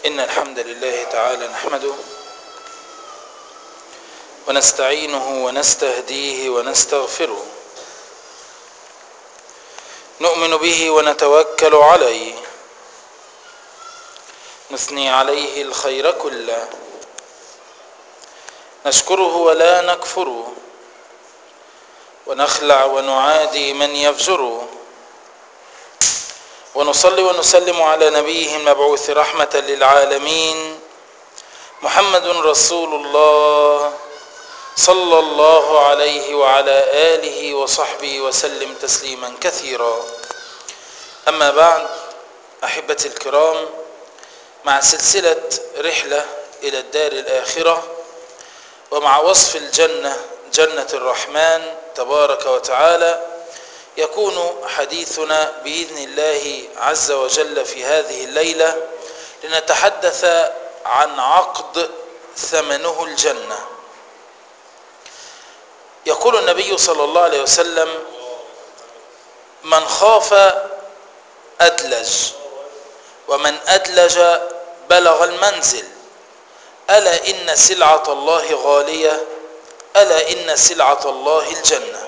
إن الحمد لله تعالى نحمده ونستعينه ونستهديه ونستغفره نؤمن به ونتوكل عليه نثني عليه الخير كله نشكره ولا نكفره ونخلع ونعادي من يفجره ونصلي ونسلم على نبيه المبعوث رحمة للعالمين محمد رسول الله صلى الله عليه وعلى آله وصحبه وسلم تسليما كثيرا أما بعد أحبتي الكرام مع سلسلة رحلة إلى الدار الآخرة ومع وصف الجنة جنة الرحمن تبارك وتعالى يكون حديثنا بإذن الله عز وجل في هذه الليلة لنتحدث عن عقد ثمنه الجنة يقول النبي صلى الله عليه وسلم من خاف أدلج ومن أدلج بلغ المنزل ألا إن سلعة الله غالية ألا إن سلعة الله الجنة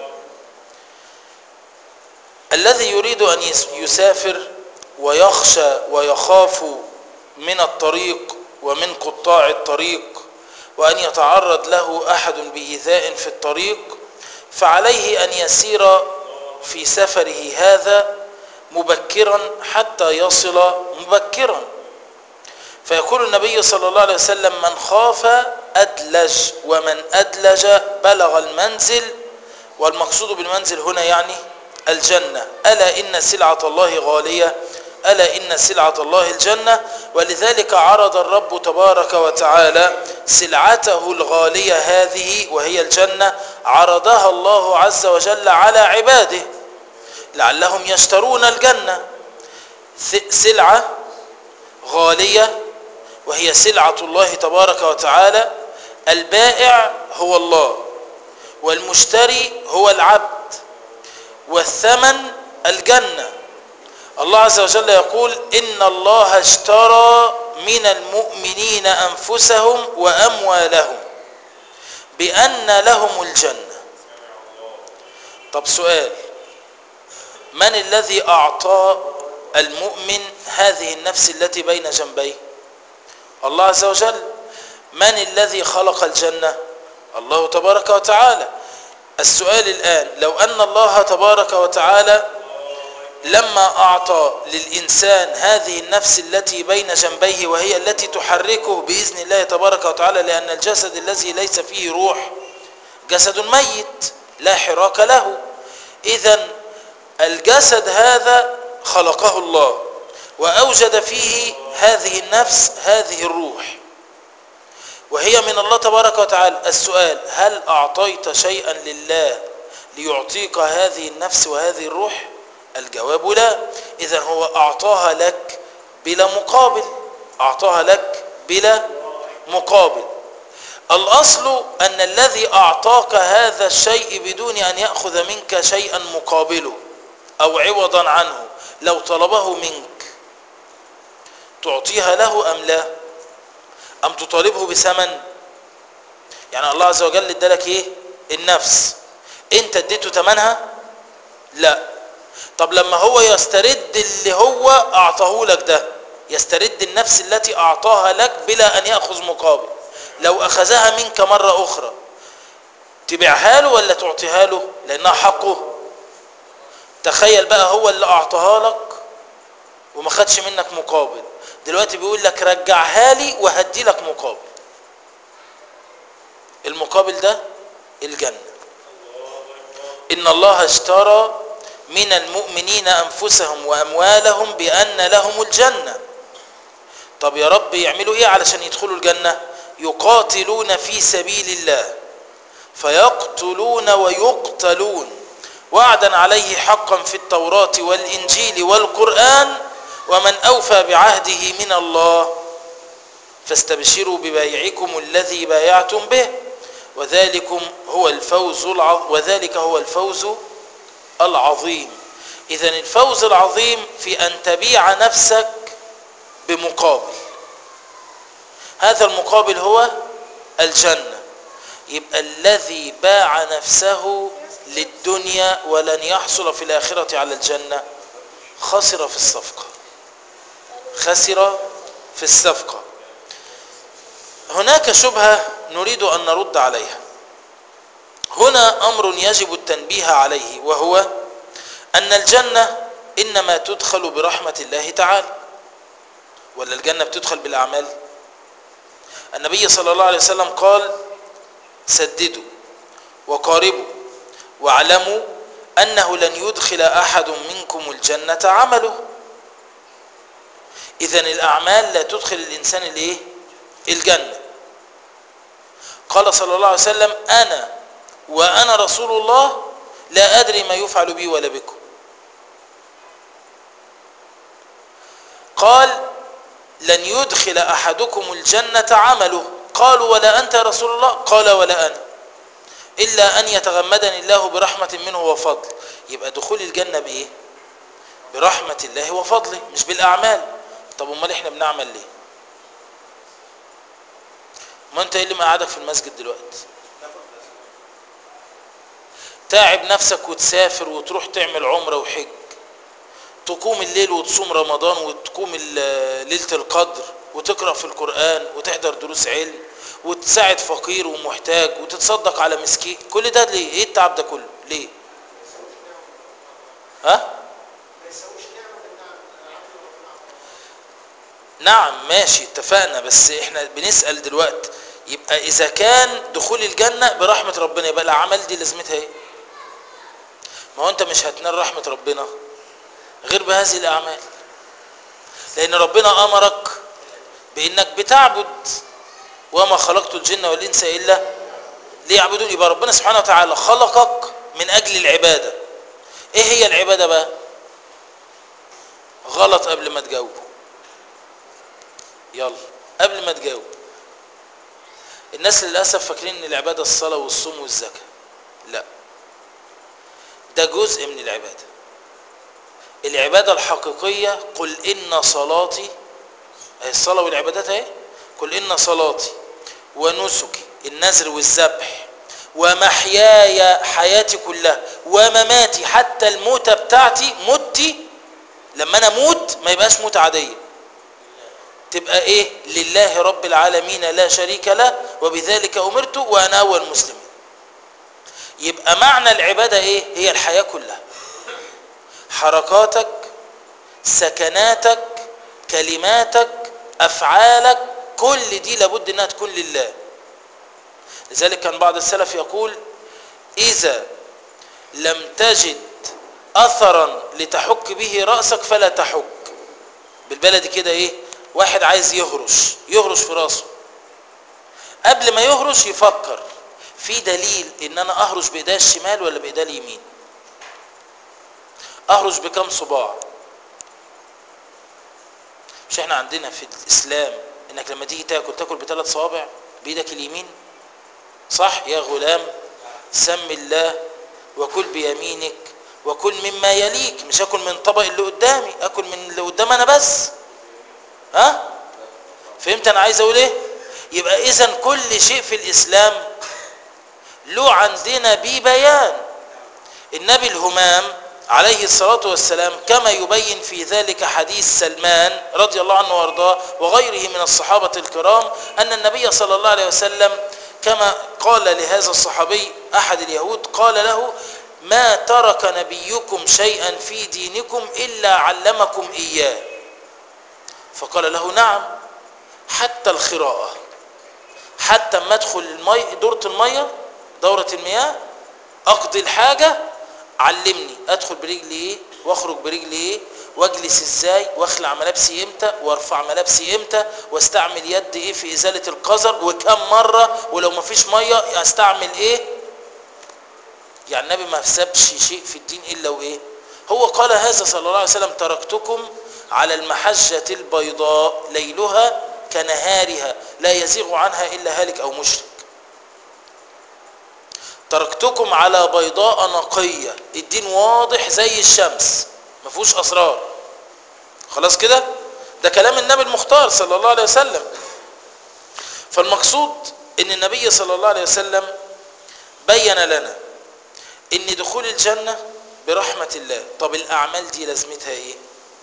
الذي يريد أن يسافر ويخشى ويخاف من الطريق ومن قطاع الطريق وأن يتعرض له أحد بإيذاء في الطريق فعليه أن يسير في سفره هذا مبكرا حتى يصل مبكرا فيقول النبي صلى الله عليه وسلم من خاف أدلج ومن أدلج بلغ المنزل والمقصود بالمنزل هنا يعني الجنة ألا إن سلعة الله غالية ألا إن سلعة الله الجنة ولذلك عرض الرب تبارك وتعالى سلعته الغالية هذه وهي الجنة عرضها الله عز وجل على عباده لعلهم يشترون الجنة سلعة غالية وهي سلعة الله تبارك وتعالى البائع هو الله والمشتري هو العبد والثمن الجنة الله عز وجل يقول إن الله اشترى من المؤمنين أنفسهم وأموالهم بأن لهم الجنة طب سؤال من الذي أعطى المؤمن هذه النفس التي بين جنبيه الله عز وجل من الذي خلق الجنة الله تبارك وتعالى السؤال الآن لو أن الله تبارك وتعالى لما أعطى للإنسان هذه النفس التي بين جنبيه وهي التي تحركه بإذن الله تبارك وتعالى لأن الجسد الذي ليس فيه روح جسد ميت لا حراك له إذا الجسد هذا خلقه الله وأوجد فيه هذه النفس هذه الروح وهي من الله تبارك وتعالى السؤال هل أعطيت شيئا لله ليعطيك هذه النفس وهذه الروح الجواب لا إذا هو أعطاها لك بلا مقابل أعطاها لك بلا مقابل الأصل أن الذي أعطاك هذا الشيء بدون أن يأخذ منك شيئا مقابله أو عوضا عنه لو طلبه منك تعطيها له أم لا أم تطالبه بثمن يعني الله عز وجل ادالك ايه النفس انت اديته ثمنها لا طب لما هو يسترد اللي هو اعطاه لك ده يسترد النفس التي اعطاها لك بلا ان ياخذ مقابل لو اخذها منك مره اخرى تبيعها له ولا تعطيها له لانها حقه تخيل بقى هو اللي اعطاها لك وما خدش منك مقابل دلوقتي بيقول لك رجعها لي وهدي لك مقابل المقابل ده الجنة إن الله اشترى من المؤمنين أنفسهم وأموالهم بأن لهم الجنة طب يا رب يعملوا إيه علشان يدخلوا الجنة يقاتلون في سبيل الله فيقتلون ويقتلون وعدا عليه حقا في التوراة والإنجيل والقرآن ومن أوفى بعهده من الله فاستبشروا ببايعكم الذي بايعتم به وذلكم هو الفوز العظ... وذلك هو الفوز العظيم إذا الفوز العظيم في أن تبيع نفسك بمقابل هذا المقابل هو الجنة يبقى الذي باع نفسه للدنيا ولن يحصل في الآخرة على الجنة خسر في الصفقة خسر في الصفقة هناك شبهة نريد أن نرد عليها هنا أمر يجب التنبيه عليه وهو أن الجنة إنما تدخل برحمة الله تعالى ولا الجنة بتدخل بالأعمال النبي صلى الله عليه وسلم قال سددوا وقاربوا واعلموا أنه لن يدخل أحد منكم الجنة عمله إذا الأعمال لا تدخل الإنسان الإيه؟ الجنة قال صلى الله عليه وسلم أنا وأنا رسول الله لا أدري ما يفعل بي ولا بكم قال لن يدخل أحدكم الجنة عمله قالوا ولا أنت يا رسول الله قال ولا أنا إلا أن يتغمدني الله برحمة منه وفضل يبقى دخول الجنة بإيه برحمة الله وفضله مش بالأعمال طب امال احنا بنعمل ليه ما انت ايه اللي مقعدك في المسجد دلوقتي تعب نفسك وتسافر وتروح تعمل عمرة وحج تقوم الليل وتصوم رمضان وتقوم ليلة القدر وتقرأ في القرآن وتحضر دروس علم وتساعد فقير ومحتاج وتتصدق على مسكين كل ده ليه ايه التعب ده كله ليه ها نعم ماشي اتفقنا بس احنا بنسأل دلوقتي يبقى اذا كان دخول الجنة برحمة ربنا يبقى الاعمال دي لازمتها ايه ما هو انت مش هتنال رحمة ربنا غير بهذه الاعمال لان ربنا امرك بانك بتعبد وما خلقت الجن والانس الا ليعبدون يبقى ربنا سبحانه وتعالى خلقك من اجل العبادة ايه هي العبادة بقى غلط قبل ما تجاوب يلا قبل ما تجاوب الناس للأسف فاكرين ان العبادة الصلاة والصوم والزكاة لا ده جزء من العبادة العبادة الحقيقية قل إن صلاتي أهي الصلاة والعبادات اهي قل إن صلاتي ونسكي النذر والذبح ومحياي حياتي كلها ومماتي حتى الموتة بتاعتي موتي لما انا موت ما يبقاش موت عادية تبقى ايه لله رب العالمين لا شريك له وبذلك امرت وانا اول مسلم يبقى معنى العبادة ايه هي الحياة كلها حركاتك سكناتك كلماتك افعالك كل دي لابد انها تكون لله لذلك كان بعض السلف يقول اذا لم تجد اثرا لتحك به رأسك فلا تحك بالبلدي كده ايه واحد عايز يهرش يهرش في راسه قبل ما يهرش يفكر في دليل ان انا اهرش بايديا الشمال ولا بايديا اليمين اهرش بكم صباع مش احنا عندنا في الاسلام انك لما تيجي تاكل تاكل بثلاث صوابع بايدك اليمين صح يا غلام سم الله وكل بيمينك وكل مما يليك مش اكل من طبق اللي قدامي اكل من اللي قدام انا بس ها فهمت انا عايز اقول ايه يبقى اذا كل شيء في الاسلام له عندنا بيه بيان النبي الهمام عليه الصلاة والسلام كما يبين في ذلك حديث سلمان رضي الله عنه وارضاه وغيره من الصحابة الكرام أن النبي صلى الله عليه وسلم كما قال لهذا الصحابي أحد اليهود قال له ما ترك نبيكم شيئا في دينكم إلا علمكم إياه فقال له نعم حتى الخراءة حتى ما ادخل المي دورة المية دورة المياه اقضي الحاجة علمني ادخل برجلي ايه واخرج برجلي ايه واجلس ازاي واخلع ملابسي امتى وارفع ملابسي امتى واستعمل يد ايه في ازالة القذر وكم مرة ولو ما فيش مية استعمل ايه يعني النبي ما سابش شيء في الدين الا وايه هو قال هذا صلى الله عليه وسلم تركتكم على المحجة البيضاء ليلها كنهارها لا يزيغ عنها إلا هالك أو مشرك تركتكم على بيضاء نقية الدين واضح زي الشمس ما فيهوش أسرار خلاص كده ده كلام النبي المختار صلى الله عليه وسلم فالمقصود ان النبي صلى الله عليه وسلم بين لنا ان دخول الجنة برحمة الله طب الاعمال دي لازمتها ايه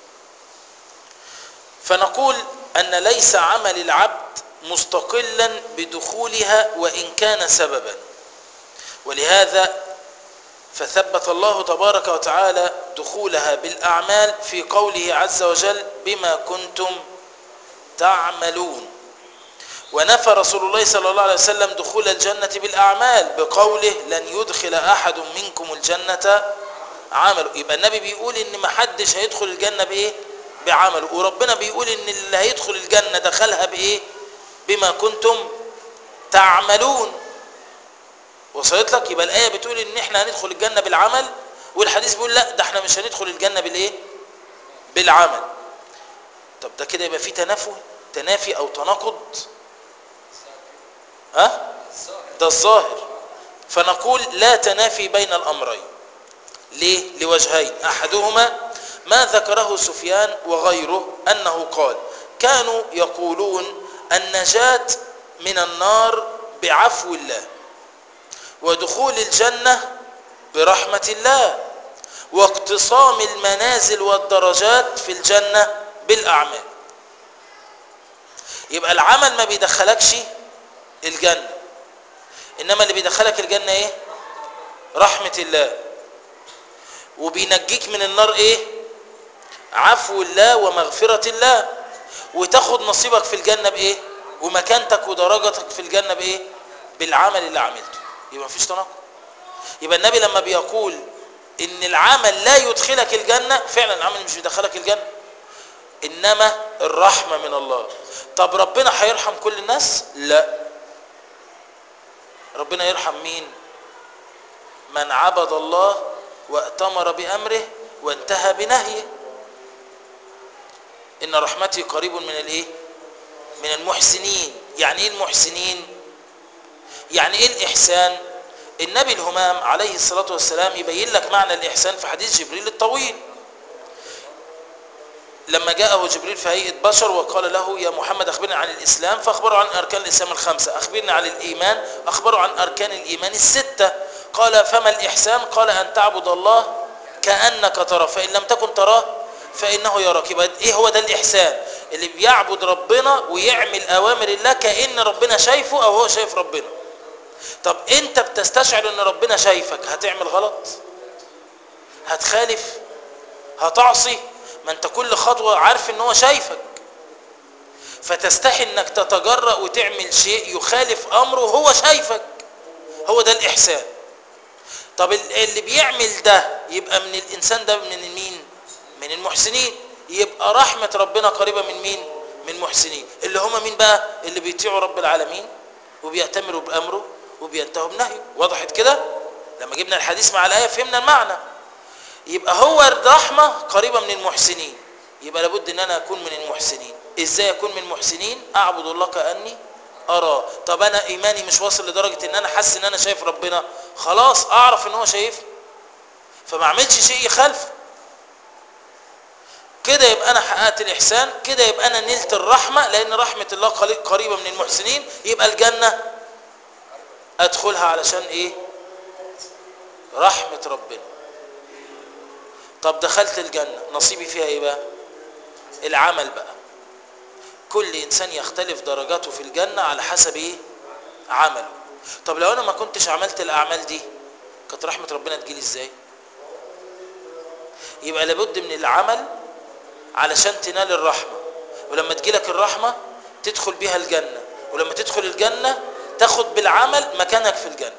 فنقول ان ليس عمل العبد مستقلا بدخولها وان كان سببا ولهذا فثبت الله تبارك وتعالى دخولها بالاعمال في قوله عز وجل بما كنتم تعملون ونفى رسول الله صلى الله عليه وسلم دخول الجنة بالأعمال بقوله لن يدخل أحد منكم الجنة عمله يبقى النبي بيقول إن ما حدش هيدخل الجنة بإيه بعمله وربنا بيقول إن اللي هيدخل الجنة دخلها بإيه بما كنتم تعملون وصلت لك يبقى الآية بتقول إن إحنا هندخل الجنة بالعمل والحديث بيقول لا ده إحنا مش هندخل الجنة بالإيه بالعمل طب ده كده يبقى فيه تنافي تنافي أو تناقض ها ده الظاهر فنقول لا تنافي بين الأمرين ليه لوجهين أحدهما ما ذكره سفيان وغيره أنه قال كانوا يقولون النجاة من النار بعفو الله ودخول الجنة برحمة الله واقتصام المنازل والدرجات في الجنة بالأعمال يبقى العمل ما بيدخلكش الجنة إنما اللي بيدخلك الجنة إيه رحمة الله وبينجيك من النار إيه عفو الله ومغفرة الله وتاخد نصيبك في الجنة بإيه ومكانتك ودرجتك في الجنة بإيه بالعمل اللي عملته يبقى مفيش تناقض يبقى النبي لما بيقول ان العمل لا يدخلك الجنة فعلا العمل مش بيدخلك الجنة انما الرحمة من الله طب ربنا هيرحم كل الناس لا ربنا يرحم مين من عبد الله واتمر بامره وانتهى بنهيه ان رحمتي قريب من الايه من المحسنين يعني ايه المحسنين يعني ايه الاحسان النبي الهمام عليه الصلاة والسلام يبين لك معنى الإحسان في حديث جبريل الطويل لما جاءه جبريل في هيئة بشر وقال له يا محمد أخبرني عن الإسلام فأخبره عن أركان الإسلام الخمسة أخبرني عن الإيمان أخبره عن أركان الإيمان الستة قال فما الإحسان قال أن تعبد الله كأنك ترى فإن لم تكن تراه فإنه يراك يبقى إيه هو ده الإحسان اللي بيعبد ربنا ويعمل أوامر الله كأن ربنا شايفه أو هو شايف ربنا طب انت بتستشعر ان ربنا شايفك هتعمل غلط هتخالف هتعصي ما انت كل خطوة عارف ان هو شايفك فتستحي انك تتجرأ وتعمل شيء يخالف امره هو شايفك هو ده الاحسان طب اللي بيعمل ده يبقى من الانسان ده من مين من المحسنين يبقى رحمة ربنا قريبة من مين من المحسنين اللي هم مين بقى اللي بيطيعوا رب العالمين وبيأتمروا بأمره وبينتهوا بنهيه وضحت كده لما جبنا الحديث مع الآية فهمنا المعنى يبقى هو الرحمة قريبة من المحسنين يبقى لابد ان انا اكون من المحسنين ازاي اكون من المحسنين اعبد الله كأني ارى طب انا ايماني مش واصل لدرجة ان انا حاسس ان انا شايف ربنا خلاص اعرف ان هو شايفني فما اعملش شيء يخالفه كده يبقى انا حققت الاحسان كده يبقى انا نلت الرحمة لان رحمة الله قريبة من المحسنين يبقى الجنة ادخلها علشان ايه رحمة ربنا طب دخلت الجنة نصيبي فيها ايه بقى العمل بقى كل انسان يختلف درجاته في الجنة على حسب ايه عمله طب لو انا ما كنتش عملت الاعمال دي كانت رحمة ربنا تجيلي ازاي يبقى لابد من العمل علشان تنال الرحمة ولما تجيلك الرحمة تدخل بيها الجنة ولما تدخل الجنة تاخد بالعمل مكانك في الجنة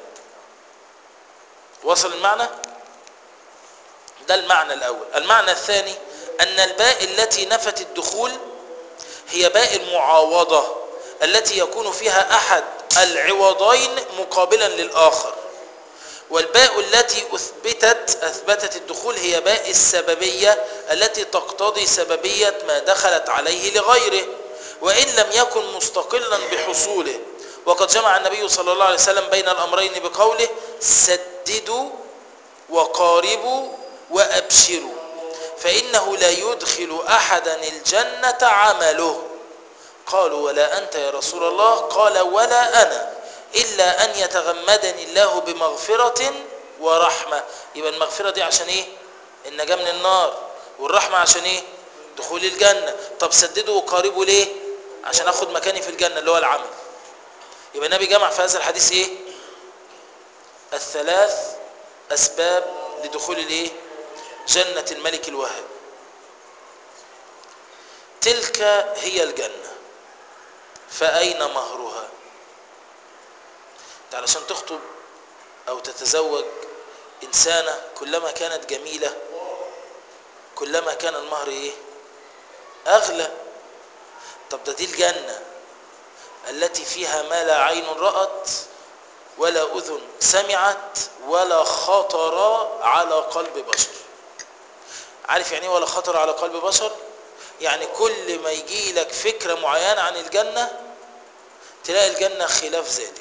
وصل المعنى ده المعنى الأول المعنى الثاني أن الباء التي نفت الدخول هي باء المعاوضة التي يكون فيها أحد العوضين مقابلا للآخر والباء التي أثبتت أثبتت الدخول هي باء السببية التي تقتضي سببية ما دخلت عليه لغيره وإن لم يكن مستقلا بحصوله وقد جمع النبي صلى الله عليه وسلم بين الأمرين بقوله سددوا وقاربوا وأبشروا فإنه لا يدخل أحدا الجنة عمله قالوا ولا أنت يا رسول الله قال ولا أنا إلا أن يتغمدني الله بمغفرة ورحمة يبقى المغفرة دي عشان إيه النجاة من النار والرحمة عشان إيه دخول الجنة طب سددوا وقاربوا ليه عشان أخد مكاني في الجنة اللي هو العمل يبقى النبي جمع في هذا الحديث إيه الثلاث أسباب لدخول الإيه جنة الملك الوهاب تلك هي الجنة فأين مهرها انت علشان تخطب أو تتزوج إنسانة كلما كانت جميلة كلما كان المهر إيه أغلى طب ده دي الجنة التي فيها ما لا عين رأت ولا أذن سمعت ولا خطر على قلب بشر عارف يعني ولا خطر على قلب بشر يعني كل ما يجي لك فكرة معينة عن الجنة تلاقي الجنة خلاف ذلك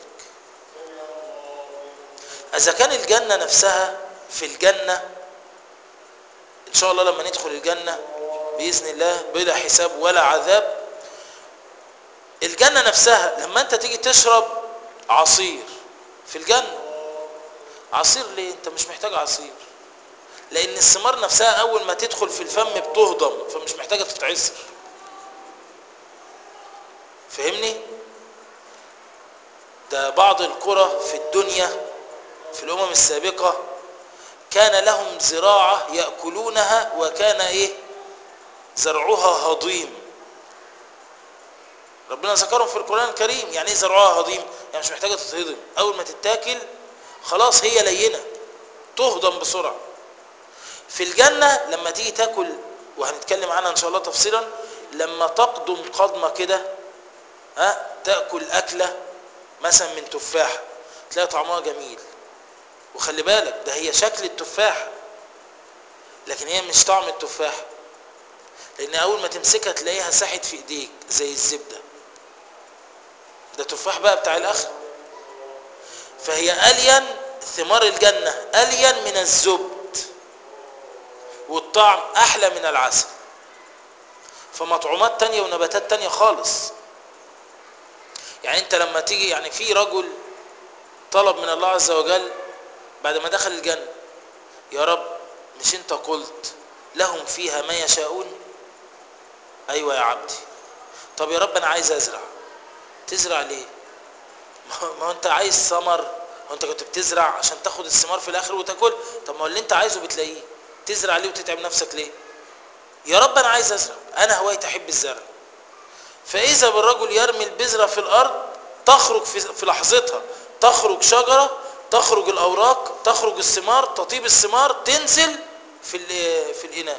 إذا كان الجنة نفسها في الجنة إن شاء الله لما ندخل الجنة بإذن الله بلا حساب ولا عذاب الجنة نفسها لما أنت تيجي تشرب عصير في الجنة عصير ليه أنت مش محتاج عصير لأن الثمار نفسها أول ما تدخل في الفم بتهضم فمش محتاجة تتعصر فهمني ده بعض القرى في الدنيا في الأمم السابقة كان لهم زراعة يأكلونها وكان إيه زرعها هضيم ربنا ذكرهم في القرآن الكريم يعني إيه زرعها هضيم يعني مش محتاجة تتهضم أول ما تتاكل خلاص هي لينة تهضم بسرعة في الجنة لما تيجي تاكل وهنتكلم عنها ان شاء الله تفصيلا لما تقدم قدمة كده ها تاكل اكلة مثلا من تفاحة تلاقي طعمها جميل وخلي بالك ده هي شكل التفاحة لكن هي مش طعم التفاحة لان اول ما تمسكها تلاقيها ساحت في ايديك زي الزبدة ده تفاح بقى بتاع الاخر فهي الين ثمار الجنة الين من الزبد والطعم احلى من العسل فمطعومات تانية ونباتات تانية خالص يعني انت لما تيجي يعني في رجل طلب من الله عز وجل بعد ما دخل الجنة يا رب مش انت قلت لهم فيها ما يشاءون ايوه يا عبدي طب يا رب انا عايز ازرع تزرع ليه ما هو انت عايز ثمر هو انت كنت بتزرع عشان تاخد الثمار في الاخر وتاكل طب ما هو اللي انت عايزه بتلاقيه تزرع ليه وتتعب نفسك ليه يا رب انا عايز ازرع انا هوايتي احب الزرع فاذا بالرجل يرمي البذره في الارض تخرج في, في لحظتها تخرج شجره تخرج الاوراق تخرج الثمار تطيب الثمار تنزل في في الاناء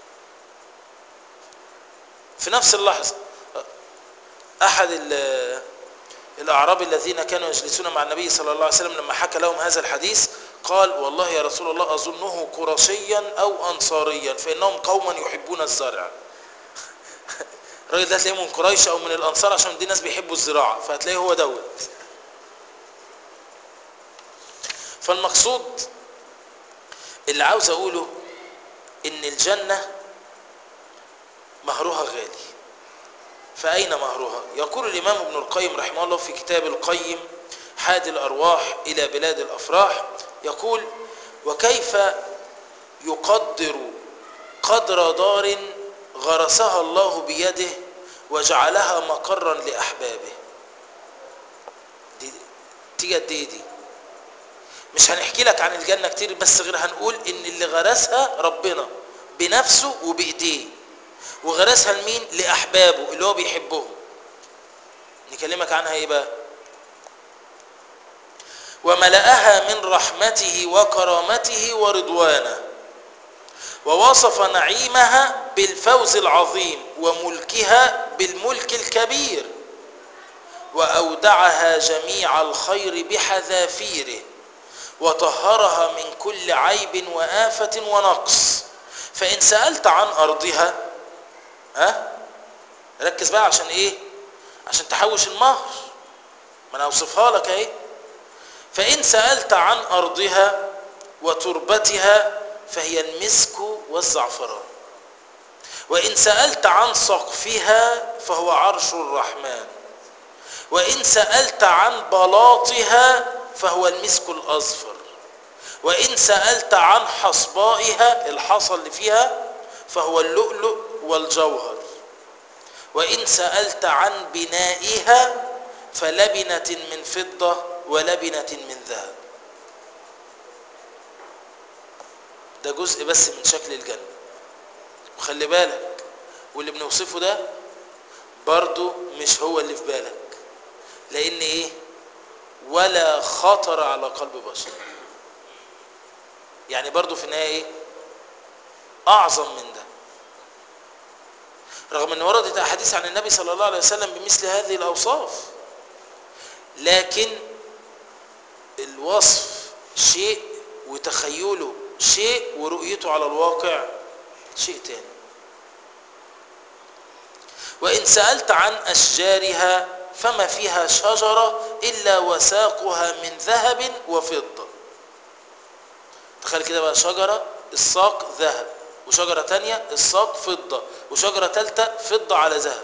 في نفس اللحظه احد الاعراب الذين كانوا يجلسون مع النبي صلى الله عليه وسلم لما حكى لهم هذا الحديث قال والله يا رسول الله أظنه قرشيا أو أنصاريا فإنهم قوما يحبون الزرع الراجل ده تلاقيه من قريش أو من الأنصار عشان دي ناس بيحبوا الزراعة فهتلاقيه هو دوت فالمقصود اللي عاوز أقوله إن الجنة مهرها غالي فأين مهرها يقول الإمام ابن القيم رحمه الله في كتاب القيم حاد الأرواح إلى بلاد الأفراح يقول وكيف يقدر قدر دار غرسها الله بيده وجعلها مقرا لأحبابه دي تيجي قد ايه دي مش هنحكي لك عن الجنة كتير بس غير هنقول ان اللي غرسها ربنا بنفسه وبإيديه وغرسها لمين لأحبابه اللي هو بيحبهم نكلمك عنها ايه بقى وملأها من رحمته وكرامته ورضوانه ووصف نعيمها بالفوز العظيم وملكها بالملك الكبير وأودعها جميع الخير بحذافيره وطهرها من كل عيب وآفة ونقص فإن سألت عن أرضها ها ركز بقى عشان إيه عشان تحوش المهر ما أنا أوصفها لك أهي فإن سألت عن أرضها وتربتها فهي المسك والزعفران وإن سألت عن سقفها فهو عرش الرحمن وإن سألت عن بلاطها فهو المسك الأصفر وإن سألت عن حصبائها الحصى اللي فيها فهو اللؤلؤ والجوهر وإن سألت عن بنائها فلبنة من فضة ولبنة من ذهب ده جزء بس من شكل الجنة وخلي بالك واللي بنوصفه ده برضو مش هو اللي في بالك لأن إيه ولا خطر على قلب بشر يعني برضو في النهاية إيه أعظم من ده رغم أن وردت أحاديث عن النبي صلى الله عليه وسلم بمثل هذه الأوصاف لكن الوصف شيء وتخيله شيء ورؤيته على الواقع شيء تاني وإن سألت عن أشجارها فما فيها شجرة إلا وساقها من ذهب وفضة تخيل كده بقى شجرة الساق ذهب وشجرة تانية الساق فضة وشجرة تالتة فضة على ذهب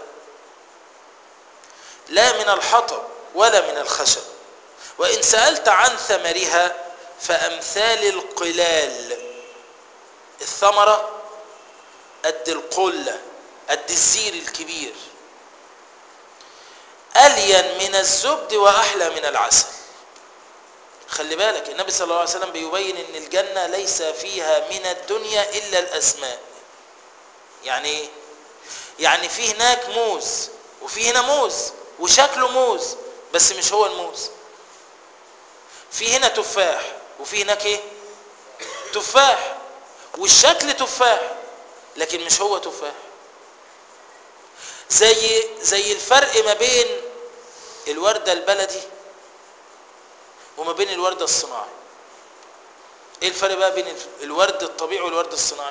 لا من الحطب ولا من الخشب وإن سألت عن ثمرها فأمثال القلال الثمرة قد القلة قد الزير الكبير ألين من الزبد وأحلى من العسل خلي بالك النبي صلى الله عليه وسلم بيبين ان الجنة ليس فيها من الدنيا إلا الأسماء يعني ايه يعني في هناك موز وفي هنا موز وشكله موز بس مش هو الموز في هنا تفاح وفي هناك ايه تفاح والشكل تفاح لكن مش هو تفاح زي زي الفرق ما بين الوردة البلدي وما بين الورد الصناعي ايه الفرق بقى بين الورد الطبيعي والورد الصناعي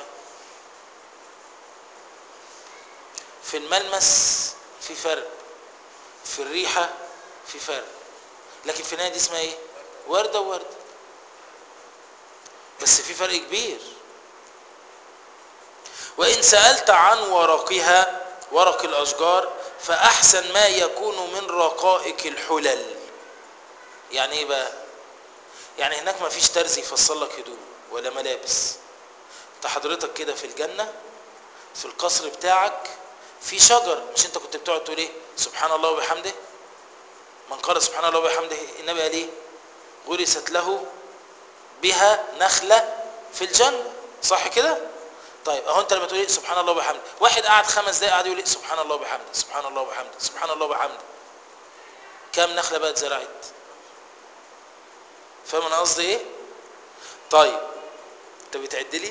في الملمس في فرق في الريحة في فرق لكن في النهاية دي اسمها ايه وردة ووردة بس في فرق كبير وإن سألت عن ورقها ورق الأشجار فأحسن ما يكون من رقائق الحلل يعني ايه بقى يعني هناك ما فيش ترزي يفصل لك هدوم ولا ملابس انت حضرتك كده في الجنة في القصر بتاعك في شجر مش انت كنت بتقعد تقول ايه سبحان الله وبحمده من قال سبحان الله وبحمده النبي قال ايه غرست له بها نخلة في الجنة صح كده طيب اهو انت لما تقول ايه سبحان الله وبحمده واحد قعد خمس دقايق قعد يقول ايه سبحان الله وبحمده سبحان الله وبحمده سبحان الله وبحمده كام نخلة بقى اتزرعت فاهم انا قصدي ايه طيب انت بتعد لي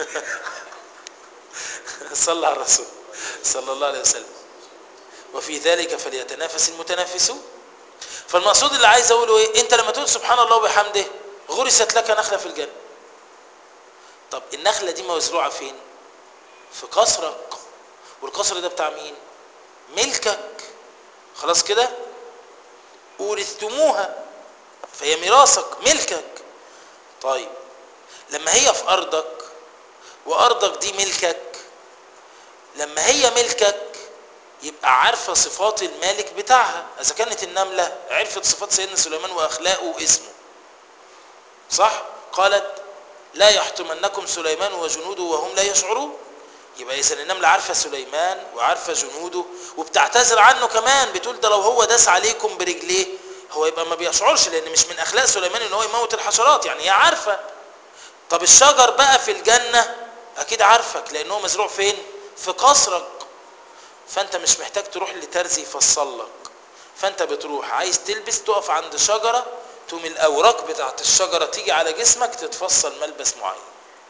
صلى على الرسول صلى الله عليه وسلم وفي ذلك فليتنافس المتنافسون فالمقصود اللي عايز اقوله ايه انت لما تقول سبحان الله وبحمده غرست لك نخله في الجنه طب النخله دي مزروعه فين في قصرك والقصر ده بتاع مين ملكك خلاص كده ورثتموها فهي ميراثك ملكك طيب لما هي في ارضك وارضك دي ملكك لما هي ملكك يبقى عارفه صفات المالك بتاعها اذا كانت النمله عرفت صفات سيدنا سليمان واخلاقه واسمه صح قالت لا يحطمنكم سليمان وجنوده وهم لا يشعرون يبقى اذا النمله عارفه سليمان وعارفه جنوده وبتعتذر عنه كمان بتقول ده لو هو داس عليكم برجليه هو يبقى ما بيشعرش لان مش من اخلاق سليمان ان هو يموت الحشرات يعني هي عارفه طب الشجر بقى في الجنه اكيد عارفك لانه مزروع فين في قصرك فانت مش محتاج تروح لترزي يفصل لك فانت بتروح عايز تلبس تقف عند شجره تقوم الاوراق بتاعت الشجره تيجي على جسمك تتفصل ملبس معين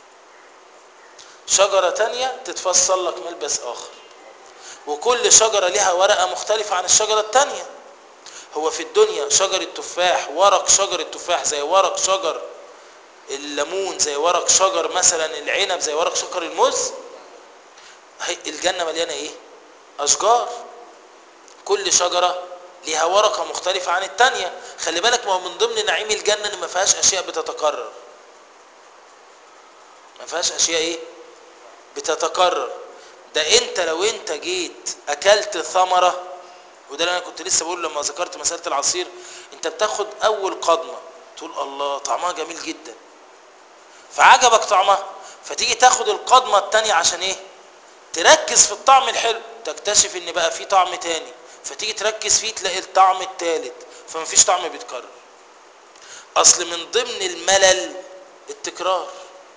شجره تانية تتفصل لك ملبس اخر وكل شجره لها ورقه مختلفه عن الشجره التانية هو في الدنيا شجر التفاح ورق شجر التفاح زي ورق شجر الليمون زي ورق شجر مثلا العنب زي ورق شجر الموز الجنه مليانه ايه اشجار كل شجره ليها ورقه مختلفه عن الثانيه خلي بالك ما هو من ضمن نعيم الجنه ان ما فيهاش اشياء بتتكرر ما فيهاش اشياء ايه بتتكرر ده انت لو انت جيت اكلت ثمرة وده اللي انا كنت لسه بقول لما ذكرت مسألة العصير انت بتاخد اول قضمة تقول الله طعمها جميل جدا فعجبك طعمها فتيجي تاخد القضمة التانية عشان ايه تركز في الطعم الحلو تكتشف ان بقى في طعم تاني فتيجي تركز فيه تلاقي الطعم التالت فمفيش طعم بيتكرر اصل من ضمن الملل التكرار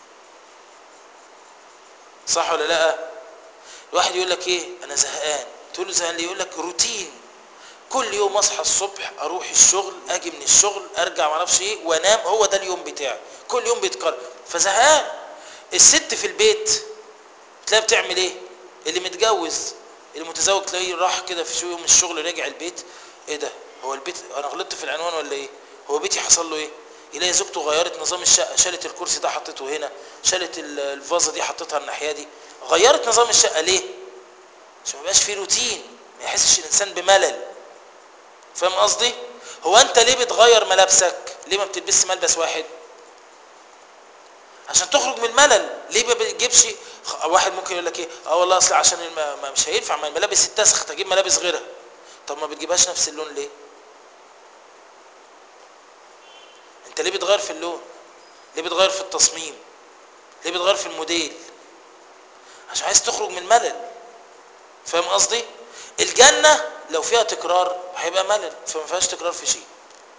صح ولا لا الواحد يقول لك ايه انا زهقان تقول له زهقان ليه يقول لك روتين كل يوم اصحى الصبح اروح الشغل اجي من الشغل ارجع ما اعرفش ايه وانام هو ده اليوم بتاعي كل يوم بيتكرر فزهقان الست في البيت تلاقيها بتعمل ايه اللي متجوز اللي متزوج تلاقيه راح كده في شو يوم الشغل راجع البيت ايه ده هو البيت انا غلطت في العنوان ولا ايه هو بيتي حصل له ايه يلاقي زوجته غيرت نظام الشقه شالت الكرسي ده حطيته هنا شالت الفازه دي حطيتها الناحيه دي غيرت نظام الشقه ليه عشان ما يبقاش فيه روتين ما يحسش الانسان بملل فاهم قصدي هو انت ليه بتغير ملابسك ليه ما بتلبسش ملبس واحد عشان تخرج من الملل ليه ما بتجيبش واحد ممكن يقول لك ايه اه والله اصل عشان الم... مش هينفع ما الملابس اتسخ تجيب ملابس غيرها طب ما بتجيبهاش نفس اللون ليه انت ليه بتغير في اللون ليه بتغير في التصميم ليه بتغير في الموديل عشان عايز تخرج من الملل فاهم قصدي الجنة لو فيها تكرار هيبقى ملل فما فيهاش تكرار في شيء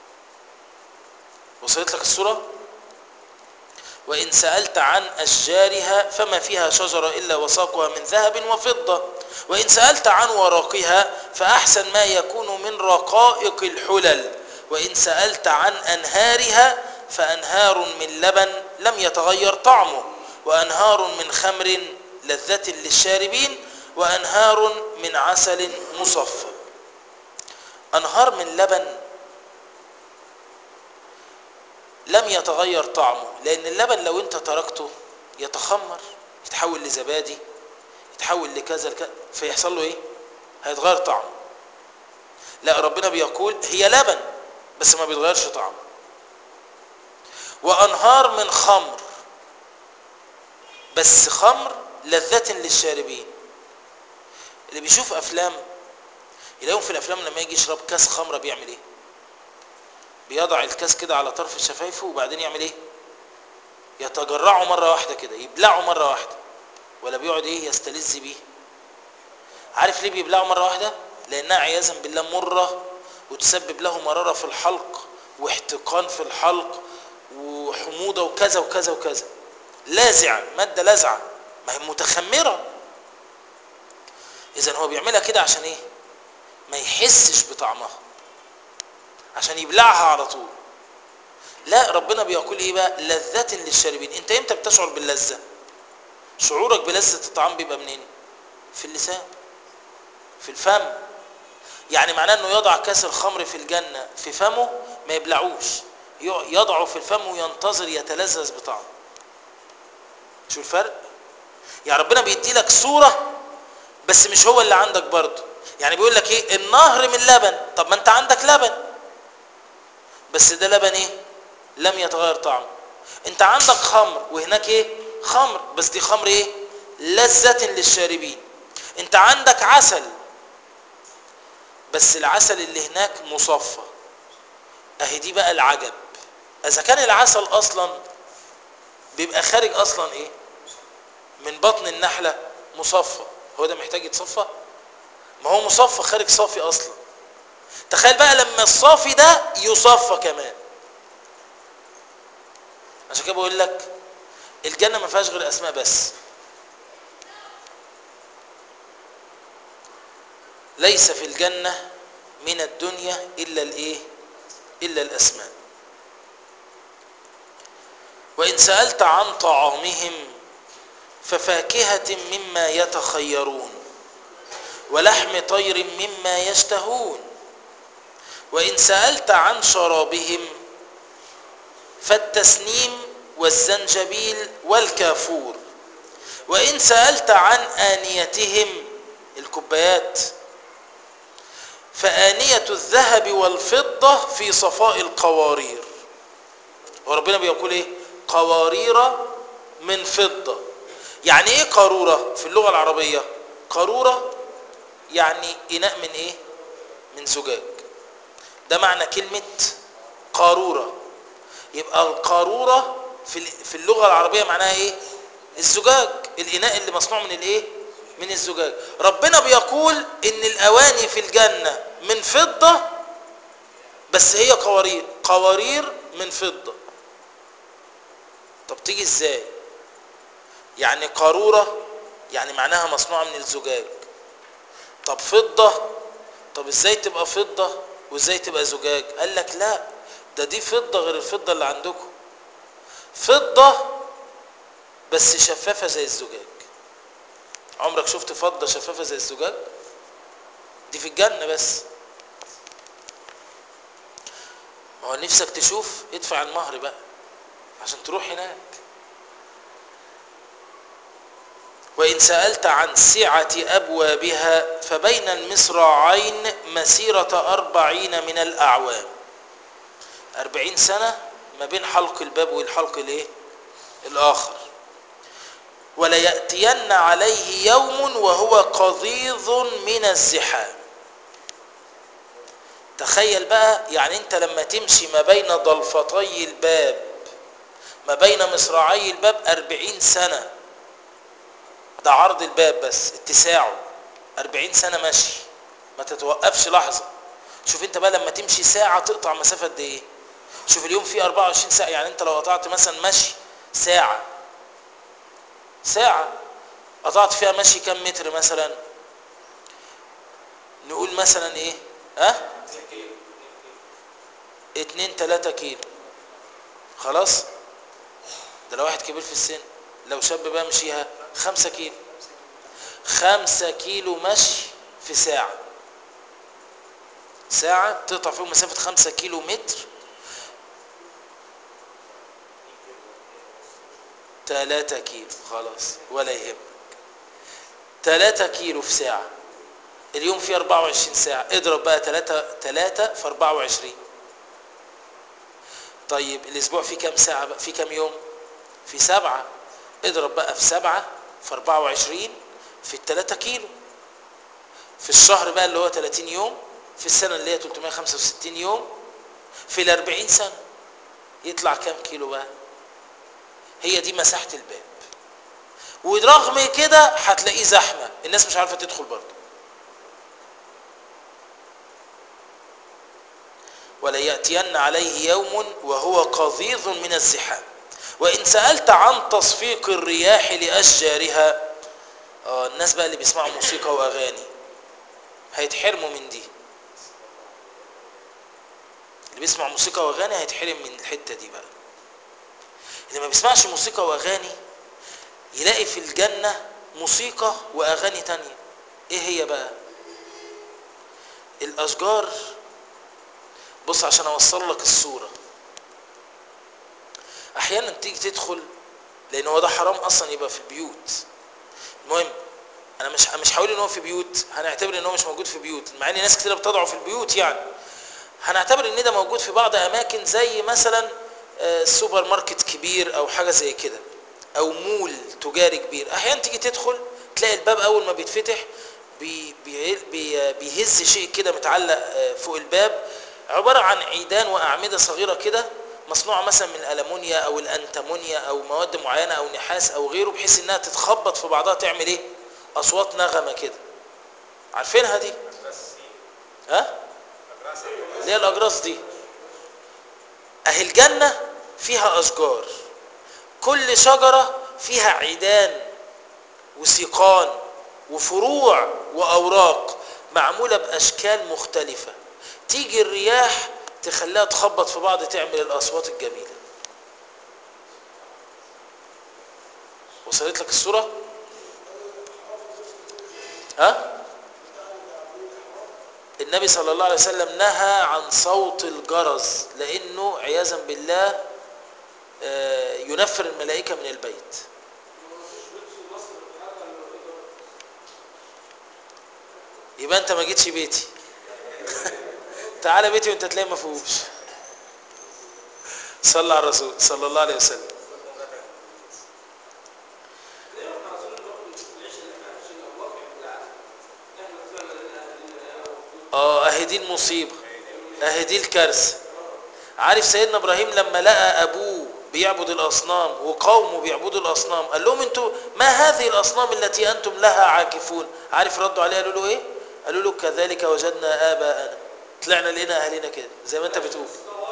وصلت لك الصورة وإن سألت عن أشجارها فما فيها شجرة إلا وساقها من ذهب وفضة وإن سألت عن ورقها فأحسن ما يكون من رقائق الحلل وإن سألت عن أنهارها فأنهار من لبن لم يتغير طعمه وأنهار من خمر لذة للشاربين وأنهار من عسل مصفى أنهار من لبن لم يتغير طعمه لأن اللبن لو أنت تركته يتخمر يتحول لزبادي يتحول لكذا لكذا فيحصل له إيه؟ هيتغير طعمه لا ربنا بيقول هي لبن بس ما بيتغيرش طعمه وأنهار من خمر بس خمر لذة للشاربين اللي بيشوف أفلام يلاقيهم في الأفلام لما يجي يشرب كاس خمرة بيعمل إيه بيضع الكاس كده على طرف شفايفه وبعدين يعمل ايه يتجرعه مرة واحدة كده يبلعه مرة واحدة ولا بيقعد ايه يستلذ بيه عارف ليه بيبلعه مرة واحدة لانها عياذا بالله مرة وتسبب له مرارة في الحلق واحتقان في الحلق وحموضة وكذا وكذا وكذا لاذعة مادة لاذعة ما هي متخمرة اذا هو بيعملها كده عشان ايه ما يحسش بطعمها عشان يبلعها على طول لا ربنا بيقول ايه بقى لذة للشاربين انت امتى بتشعر باللذة شعورك بلذة الطعام بيبقى منين في اللسان في الفم يعني معناه انه يضع كاس الخمر في الجنة في فمه ما يبلعوش يضعه في الفم وينتظر يتلذذ بطعمه شو الفرق يعني ربنا بيدي لك صورة بس مش هو اللي عندك برضه يعني بيقول لك ايه النهر من لبن طب ما انت عندك لبن بس ده لبن ايه لم يتغير طعمه انت عندك خمر وهناك ايه خمر بس دي خمر ايه لذة للشاربين انت عندك عسل بس العسل اللي هناك مصفى اهي دي بقى العجب اذا كان العسل اصلا بيبقى خارج اصلا ايه من بطن النحلة مصفى هو ده محتاج يتصفى ما هو مصفى خارج صافي اصلا تخيل بقى لما الصافي ده يصفى كمان عشان كده بقول لك الجنه ما فيهاش غير اسماء بس ليس في الجنه من الدنيا الا الايه الا الاسماء وان سالت عن طعامهم ففاكهه مما يتخيرون ولحم طير مما يشتهون وإن سألت عن شرابهم فالتسنيم والزنجبيل والكافور وإن سألت عن آنيتهم الكوبايات فآنية الذهب والفضة في صفاء القوارير وربنا بيقول ايه قوارير من فضة يعني ايه قارورة في اللغة العربية قارورة يعني إناء من إيه من زجاج ده معنى كلمة قارورة يبقى القارورة في في اللغة العربية معناها إيه الزجاج الإناء اللي مصنوع من الإيه من الزجاج ربنا بيقول إن الأواني في الجنة من فضة بس هي قوارير قوارير من فضة طب تيجي ازاي يعني قارورة يعني معناها مصنوعة من الزجاج طب فضة طب ازاي تبقى فضة وازاي تبقى زجاج قال لك لا ده دي فضة غير الفضة اللي عندكم فضة بس شفافة زي الزجاج عمرك شفت فضة شفافة زي الزجاج دي في الجنة بس ما هو نفسك تشوف ادفع المهر بقى عشان تروح هناك وإن سألت عن سعة أبوابها فبين المصراعين مسيرة أربعين من الأعوام أربعين سنة ما بين حلق الباب والحلق الإيه؟ الآخر وليأتين عليه يوم وهو قضيض من الزحام تخيل بقى يعني انت لما تمشي ما بين ضلفتي الباب ما بين مصراعي الباب أربعين سنة ده عرض الباب بس اتساعه أربعين سنة مشي ما تتوقفش لحظة شوف انت بقى لما تمشي ساعة تقطع مسافة قد ايه شوف اليوم فيه 24 ساعة يعني انت لو قطعت مثلا مشي ساعة ساعة قطعت فيها مشي كم متر مثلا نقول مثلا ايه ها أه؟ اتنين تلاتة كيلو خلاص ده لو واحد كبير في السن لو شاب بقى مشيها خمسة كيلو خمسة كيلو مشي في ساعة ساعة تقطع فيهم مسافة خمسة كيلو متر تلاتة كيلو خلاص ولا يهمك تلاتة كيلو في ساعة اليوم فيه 24 ساعة اضرب بقى تلاتة تلاتة في 24 طيب الاسبوع فيه كام ساعة بقى فيه كام يوم في سبعة اضرب بقى في سبعة في 24 في التلاتة كيلو في الشهر بقى اللي هو 30 يوم في السنة اللي هي 365 يوم في الأربعين سنة يطلع كام كيلو بقى هي دي مساحة الباب ورغم كده هتلاقيه زحمة الناس مش عارفة تدخل برضه وليأتين عليه يوم وهو قضيض من الزحام وإن سألت عن تصفيق الرياح لأشجارها آه الناس بقى اللي بيسمعوا موسيقى وأغاني هيتحرموا من دي اللي بيسمع موسيقى وأغاني هيتحرم من الحتة دي بقى اللي ما بيسمعش موسيقى وأغاني يلاقي في الجنة موسيقى وأغاني تانية إيه هي بقى الأشجار بص عشان أوصل لك الصورة احيانا تيجي تدخل لان هو ده حرام اصلا يبقى في البيوت المهم انا مش مش هقول ان هو في بيوت هنعتبر ان هو مش موجود في بيوت مع ان ناس كتير بتضعه في البيوت يعني هنعتبر ان ده موجود في بعض اماكن زي مثلا سوبر ماركت كبير او حاجه زي كده او مول تجاري كبير احيانا تيجي تدخل تلاقي الباب اول ما بيتفتح بي بي بي بيهز شيء كده متعلق فوق الباب عباره عن عيدان واعمده صغيره كده مصنوعه مثلا من الالمونيا او الانتمونيا او مواد معينه او نحاس او غيره بحيث انها تتخبط في بعضها تعمل ايه اصوات نغمه كده عارفينها دي ها اللي هي الاجراس دي اهي الجنه فيها اشجار كل شجره فيها عيدان وسيقان وفروع واوراق معموله باشكال مختلفه تيجي الرياح تخليها تخبط في بعض تعمل الاصوات الجميله وصلت لك الصوره ها النبي صلى الله عليه وسلم نهى عن صوت الجرس لانه عياذا بالله ينفر الملائكه من البيت يبقى انت ما جيتش بيتي تعالى بيتي وانت تلاقي ما فيهوش صلى على الرسول صلى الله عليه وسلم اهي دي المصيبة اهي دي الكارثة عارف سيدنا ابراهيم لما لقى ابوه بيعبد الاصنام وقومه بيعبدوا الاصنام قال لهم انتوا ما هذه الاصنام التي انتم لها عاكفون عارف ردوا عليه قالوا له ايه قالوا له كذلك وجدنا اباءنا طلعنا لقينا اهالينا كده زي ما انت بتقول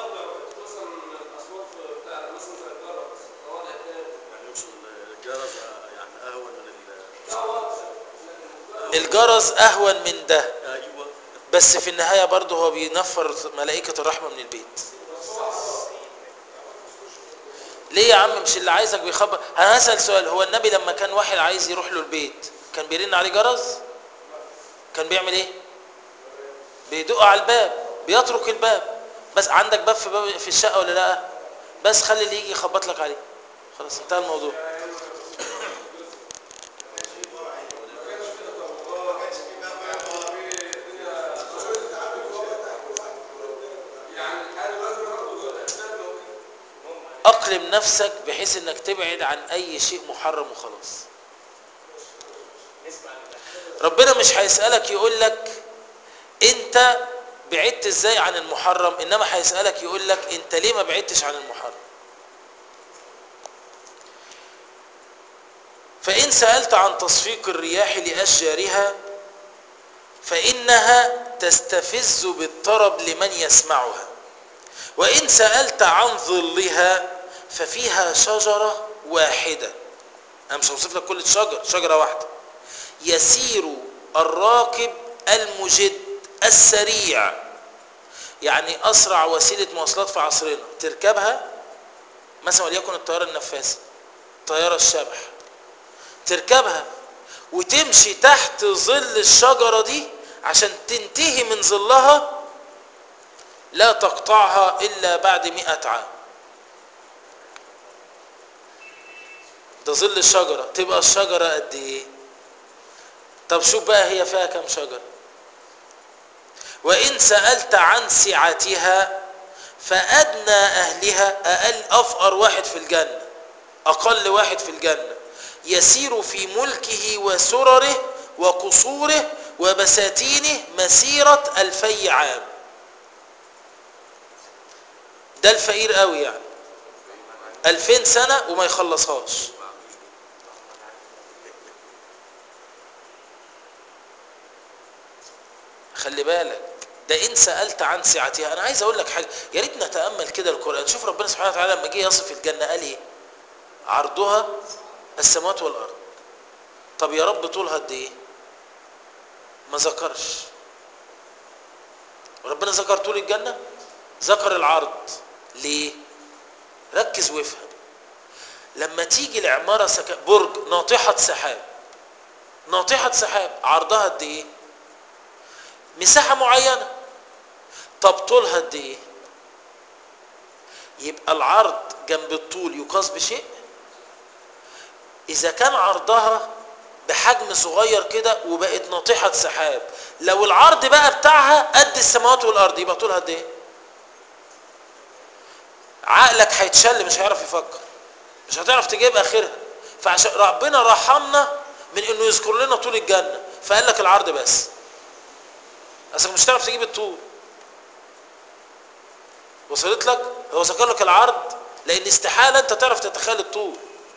يعني يقصد الجرس يعني اهون من ال الجرس اهون من ده ايوه بس في النهاية برضه هو بينفر ملائكة الرحمة من البيت ليه يا عم مش اللي عايزك بيخبر انا هسأل سؤال هو النبي لما كان واحد عايز يروح له البيت كان بيرن عليه جرس كان بيعمل ايه بيدق على الباب بيترك الباب بس عندك باب في باب في الشقة ولا لا بس خلي اللي يجي يخبط لك عليه خلاص انتهى الموضوع اقلم نفسك بحيث انك تبعد عن اي شيء محرم وخلاص ربنا مش هيسألك يقول لك انت بعدت ازاي عن المحرم انما هيسألك يقول لك انت ليه ما بعدتش عن المحرم فإن سألت عن تصفيق الرياح لأشجارها فإنها تستفز بالطرب لمن يسمعها وإن سألت عن ظلها ففيها شجرة واحدة أنا مش هوصف لك كل شجر شجرة واحدة يسير الراكب المجد السريع يعني أسرع وسيلة مواصلات في عصرنا تركبها مثلا وليكن الطيارة النفاثة طيارة الشبح تركبها وتمشي تحت ظل الشجرة دي عشان تنتهي من ظلها لا تقطعها إلا بعد مئة عام ده ظل الشجرة تبقى الشجرة قد ايه طب شوف بقى هي فيها كم شجرة وإن سألت عن سعتها فأدنى أهلها أقل أفقر واحد في الجنة أقل واحد في الجنة يسير في ملكه وسرره وقصوره وبساتينه مسيرة ألفي عام ده الفقير قوي يعني ألفين سنة وما يخلصهاش خلي بالك ده إن سألت عن سعتها أنا عايز أقول لك حاجة يا ريت نتأمل كده القرآن شوف ربنا سبحانه وتعالى لما جه يصف الجنة قال إيه عرضها السماوات والأرض طب يا رب طولها قد إيه ما ذكرش ربنا ذكر طول الجنة ذكر العرض ليه ركز وافهم لما تيجي العمارة سك... برج ناطحة سحاب ناطحة سحاب عرضها قد ايه مساحة معينة طب طولها قد ايه يبقى العرض جنب الطول يقاس بشيء اذا كان عرضها بحجم صغير كده وبقت ناطحة سحاب لو العرض بقى بتاعها قد السماوات والارض يبقى طولها قد ايه عقلك هيتشل مش هيعرف يفكر مش هتعرف تجيب اخرها فعشان ربنا رحمنا من انه يذكر لنا طول الجنه فقال لك العرض بس اصل مش هتعرف تجيب الطول وصلت لك هو ذكر لك العرض لان استحاله انت تعرف تتخيل الطول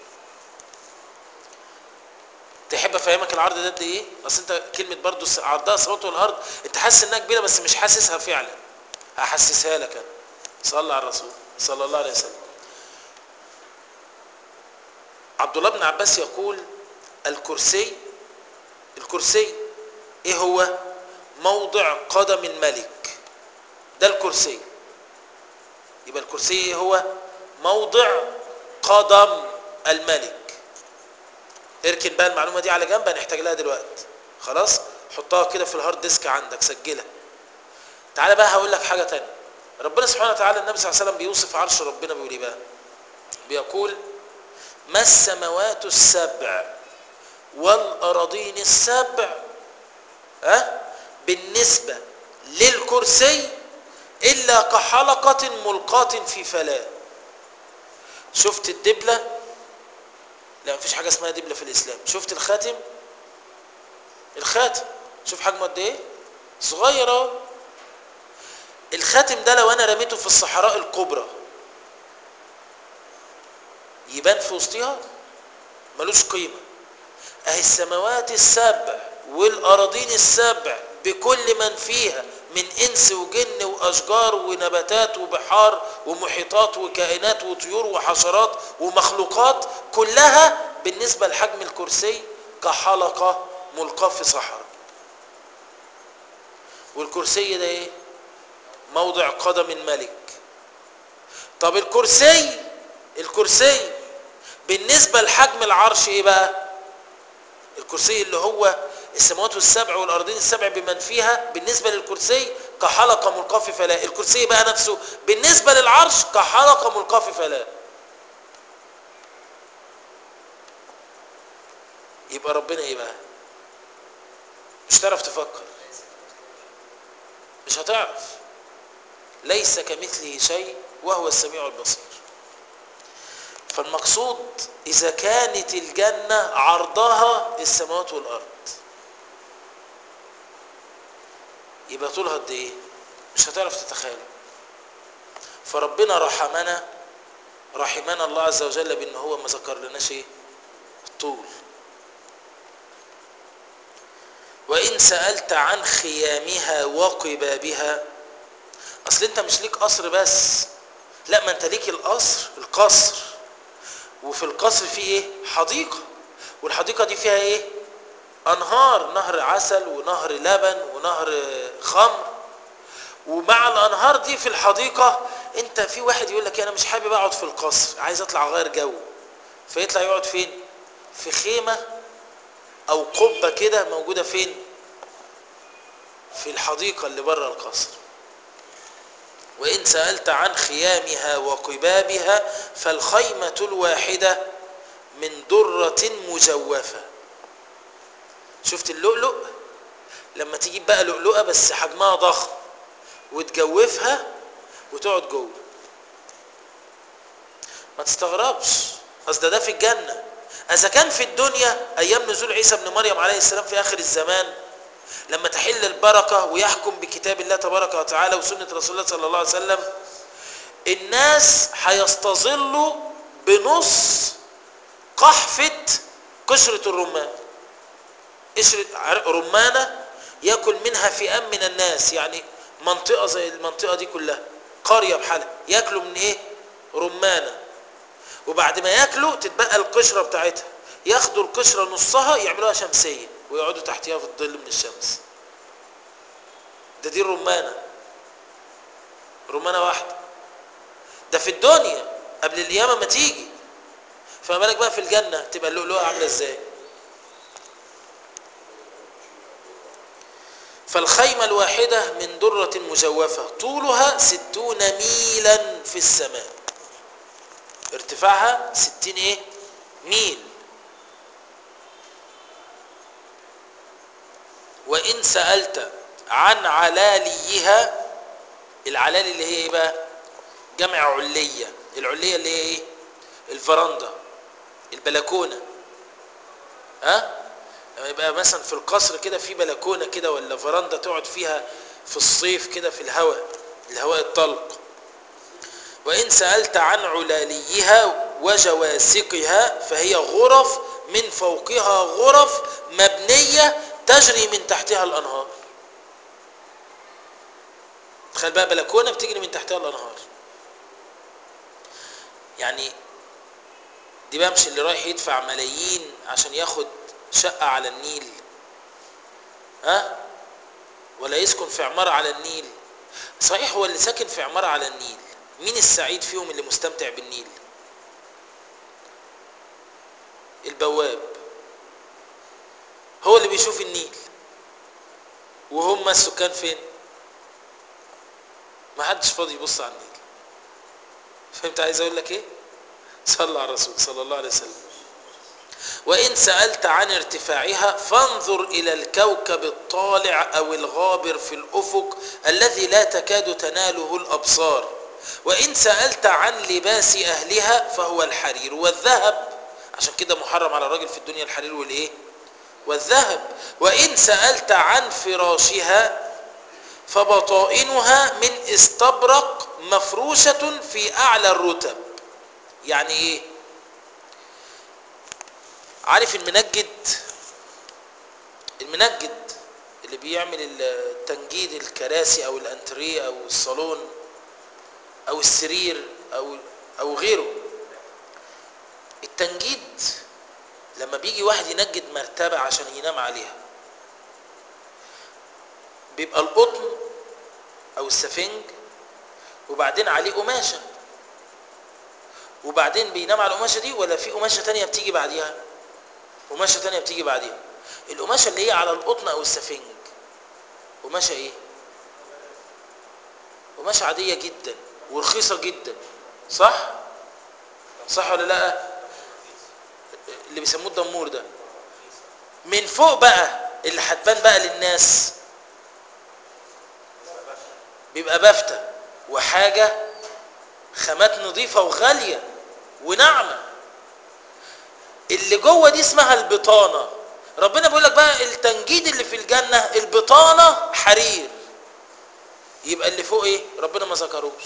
تحب افهمك العرض ده قد ايه اصل انت كلمه برضو عرضها السماوات والارض انت حاسس انها كبيره بس مش حاسسها فعلا هحسسها لك انا صلى على الرسول صلى الله عليه وسلم عبد الله بن عباس يقول الكرسي الكرسي ايه هو موضع قدم الملك ده الكرسي يبقى الكرسي ايه هو موضع قدم الملك اركن بقى المعلومه دي على جنب هنحتاج لها دلوقتي خلاص حطها كده في الهارد ديسك عندك سجلها تعالى بقى هقول لك حاجه تانية ربنا سبحانه وتعالى النبي صلى الله عليه وسلم بيوصف عرش ربنا بيقول ايه بقى بيقول ما السماوات السبع والأراضين السبع أه؟ بالنسبة للكرسي إلا كحلقة ملقاة في فلاة شفت الدبلة لا مفيش حاجة اسمها دبلة في الإسلام شفت الخاتم الخاتم شوف حجمه قد ايه صغير اهو الخاتم ده لو انا رميته في الصحراء الكبرى يبان في وسطها ملوش قيمة اهي السماوات السبع والأراضين السبع بكل من فيها من إنس وجن وأشجار ونباتات وبحار ومحيطات وكائنات وطيور وحشرات ومخلوقات كلها بالنسبة لحجم الكرسي كحلقة ملقاة في صحراء والكرسي ده ايه موضع قدم الملك طب الكرسي الكرسي بالنسبة لحجم العرش ايه بقى الكرسي اللي هو السماوات السبع والارضين السبع بمن فيها بالنسبة للكرسي كحلقة ملقاة في فلاة الكرسي بقى نفسه بالنسبة للعرش كحلقة ملقاة في فلاة يبقى ربنا ايه بقى مش هتعرف تفكر مش هتعرف ليس كمثله شيء وهو السميع البصير فالمقصود إذا كانت الجنة عرضها السماوات والأرض يبقى طولها قد إيه؟ مش هتعرف تتخيل فربنا رحمنا رحمنا الله عز وجل بأن هو ما ذكر لناش إيه؟ الطول وإن سألت عن خيامها وقبابها أصل أنت مش ليك قصر بس لا ما أنت ليك القصر القصر وفي القصر فيه ايه حديقة والحديقة دي فيها ايه انهار نهر عسل ونهر لبن ونهر خمر ومع الانهار دي في الحديقة انت في واحد يقول لك انا مش حابب اقعد في القصر عايز اطلع اغير جو فيطلع يقعد فين في خيمة او قبة كده موجودة فين في الحديقة اللي بره القصر وإن سألت عن خيامها وقبابها فالخيمة الواحدة من درة مجوفة شفت اللؤلؤ لما تجيب بقى لؤلؤة بس حجمها ضخم وتجوفها وتقعد جوه ما تستغربش اصل ده في الجنة اذا كان في الدنيا ايام نزول عيسى ابن مريم عليه السلام في اخر الزمان لما تحل البركة ويحكم بكتاب الله تبارك وتعالى وسنة رسول الله صلى الله عليه وسلم الناس هيستظلوا بنص قحفة قشرة الرمان قشرة رمانة يأكل منها فئام من الناس يعني منطقة زي المنطقة دي كلها قرية بحالها يأكلوا من ايه رمانة وبعد ما يأكلوا تتبقى القشرة بتاعتها ياخدوا القشرة نصها يعملوها شمسية ويقعدوا تحتها في الظل من الشمس ده دي الرمانة رمانة واحدة ده في الدنيا قبل القيامة ما تيجي فما بالك بقى في الجنة تبقى اللؤلؤة عاملة ازاي فالخيمة الواحدة من درة مجوفة طولها ستون ميلا في السماء ارتفاعها ستين ايه ميل وإن سألت عن علاليها العلالي اللي هي ايه بقى جمع علية العلية اللي هي ايه الفرندا البلكونة ها لما يبقى مثلا في القصر كده في بلكونة كده ولا فرندا تقعد فيها في الصيف كده في الهواء الهواء الطلق وإن سألت عن علاليها وجواسقها فهي غرف من فوقها غرف مبنية تجري من تحتها الأنهار تخيل بقى بلكونة بتجري من تحتها الأنهار يعني دي بقى مش اللي رايح يدفع ملايين عشان ياخد شقة على النيل ها ولا يسكن في عمارة على النيل صحيح هو اللي ساكن في عمارة على النيل مين السعيد فيهم اللي مستمتع بالنيل البواب هو اللي بيشوف النيل وهم السكان فين ما حدش فاضي يبص على النيل فهمت عايز اقول لك ايه صلى على الرسول صلى الله عليه وسلم وإن سألت عن ارتفاعها فانظر إلى الكوكب الطالع أو الغابر في الأفق الذي لا تكاد تناله الأبصار وإن سألت عن لباس أهلها فهو الحرير والذهب عشان كده محرم على الراجل في الدنيا الحرير والإيه والذهب وإن سألت عن فراشها فبطائنها من استبرق مفروشة في أعلى الرتب يعني إيه عارف المنجد المنجد اللي بيعمل التنجيد الكراسي أو الأنتريه أو الصالون أو السرير أو أو غيره التنجيد لما بيجي واحد ينجد مرتبة عشان ينام عليها بيبقى القطن او السفنج وبعدين عليه قماشة وبعدين بينام على القماشة دي ولا في قماشة تانية بتيجي بعديها قماشة تانية بتيجي بعديها القماشة اللي هي على القطن او السفنج قماشة ايه قماشة عادية جدا ورخيصة جدا صح صح ولا لا اللي بيسموه الدمور ده من فوق بقى اللي هتبان بقى للناس بيبقى بافتة وحاجة خامات نظيفة وغالية وناعمة اللي جوه دي اسمها البطانة ربنا بيقول لك بقى التنجيد اللي في الجنة البطانة حرير يبقى اللي فوق ايه ربنا ما ذكروش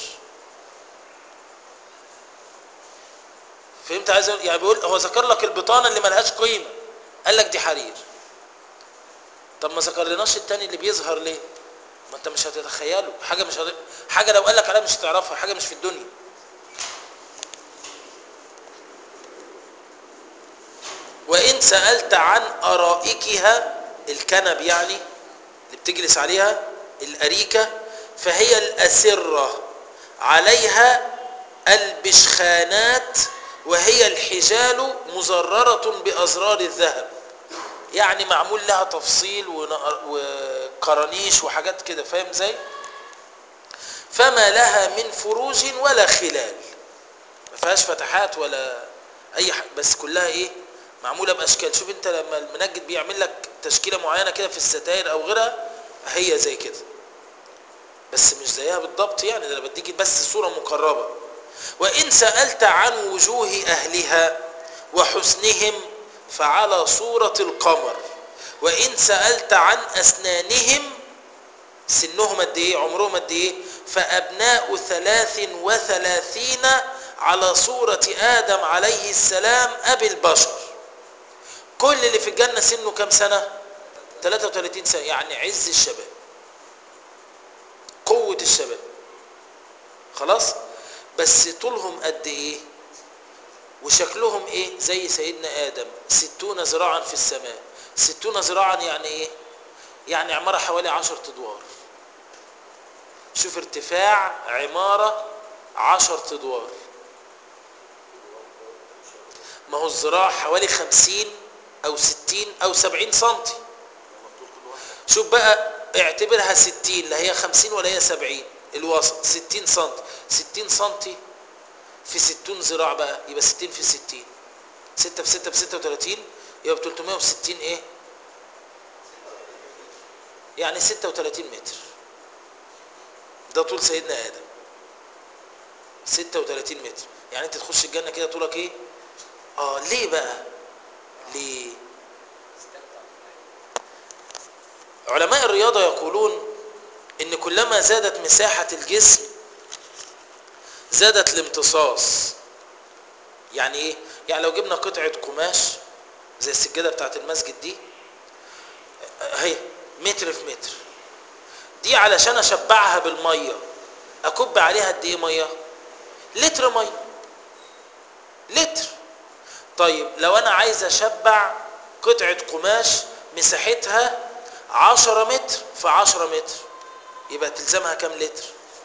فهمت عايز يعني بيقول هو ذكر لك البطانه اللي ملهاش قيمه قال لك دي حرير طب ما ذكر لناش التاني اللي بيظهر ليه ما انت مش هتتخيله حاجه مش هت... حاجه لو قال لك عليها مش هتعرفها حاجه مش في الدنيا وان سالت عن ارائكها الكنب يعني اللي بتجلس عليها الاريكه فهي الاسره عليها البشخانات وهي الحجال مزررة بأزرار الذهب يعني معمول لها تفصيل وكرانيش وحاجات كده فاهم زي فما لها من فروج ولا خلال ما فيهاش فتحات ولا اي حاجه بس كلها ايه معموله باشكال شوف انت لما المنجد بيعمل لك تشكيله معينه كده في الستائر او غيرها هي زي كده بس مش زيها بالضبط يعني ده انا بديك بس صوره مقربه وإن سألت عن وجوه أهلها وحسنهم فعلى صورة القمر وإن سألت عن أسنانهم سنهم قد إيه عمرهم قد إيه فأبناء ثلاث وثلاثين على صورة آدم عليه السلام أبي البشر كل اللي في الجنة سنه كم سنة 33 سنة يعني عز الشباب قوة الشباب خلاص بس طولهم قد ايه وشكلهم ايه زي سيدنا ادم ستون ذراعا في السماء ستون ذراعا يعني ايه يعني عمارة حوالي عشر ادوار شوف ارتفاع عمارة عشر ادوار ما هو الذراع حوالي خمسين او ستين او سبعين سنتي شوف بقى اعتبرها ستين لا هي خمسين ولا هي سبعين الوسط 60 سم 60 سم في 60 ذراع بقى يبقى 60 في 60 6 في 6 في 36 يبقى ب 360 ايه يعني 36 متر ده طول سيدنا ادم 36 متر يعني انت تخش الجنه كده طولك ايه اه ليه بقى ليه علماء الرياضه يقولون ان كلما زادت مساحة الجسم زادت الامتصاص يعني ايه يعني لو جبنا قطعة قماش زي السجادة بتاعت المسجد دي اهي متر في متر دي علشان اشبعها بالمية اكب عليها قد ايه مية لتر مية لتر طيب لو انا عايز اشبع قطعة قماش مساحتها عشرة متر في عشرة متر يبقى تلزمها كام لتر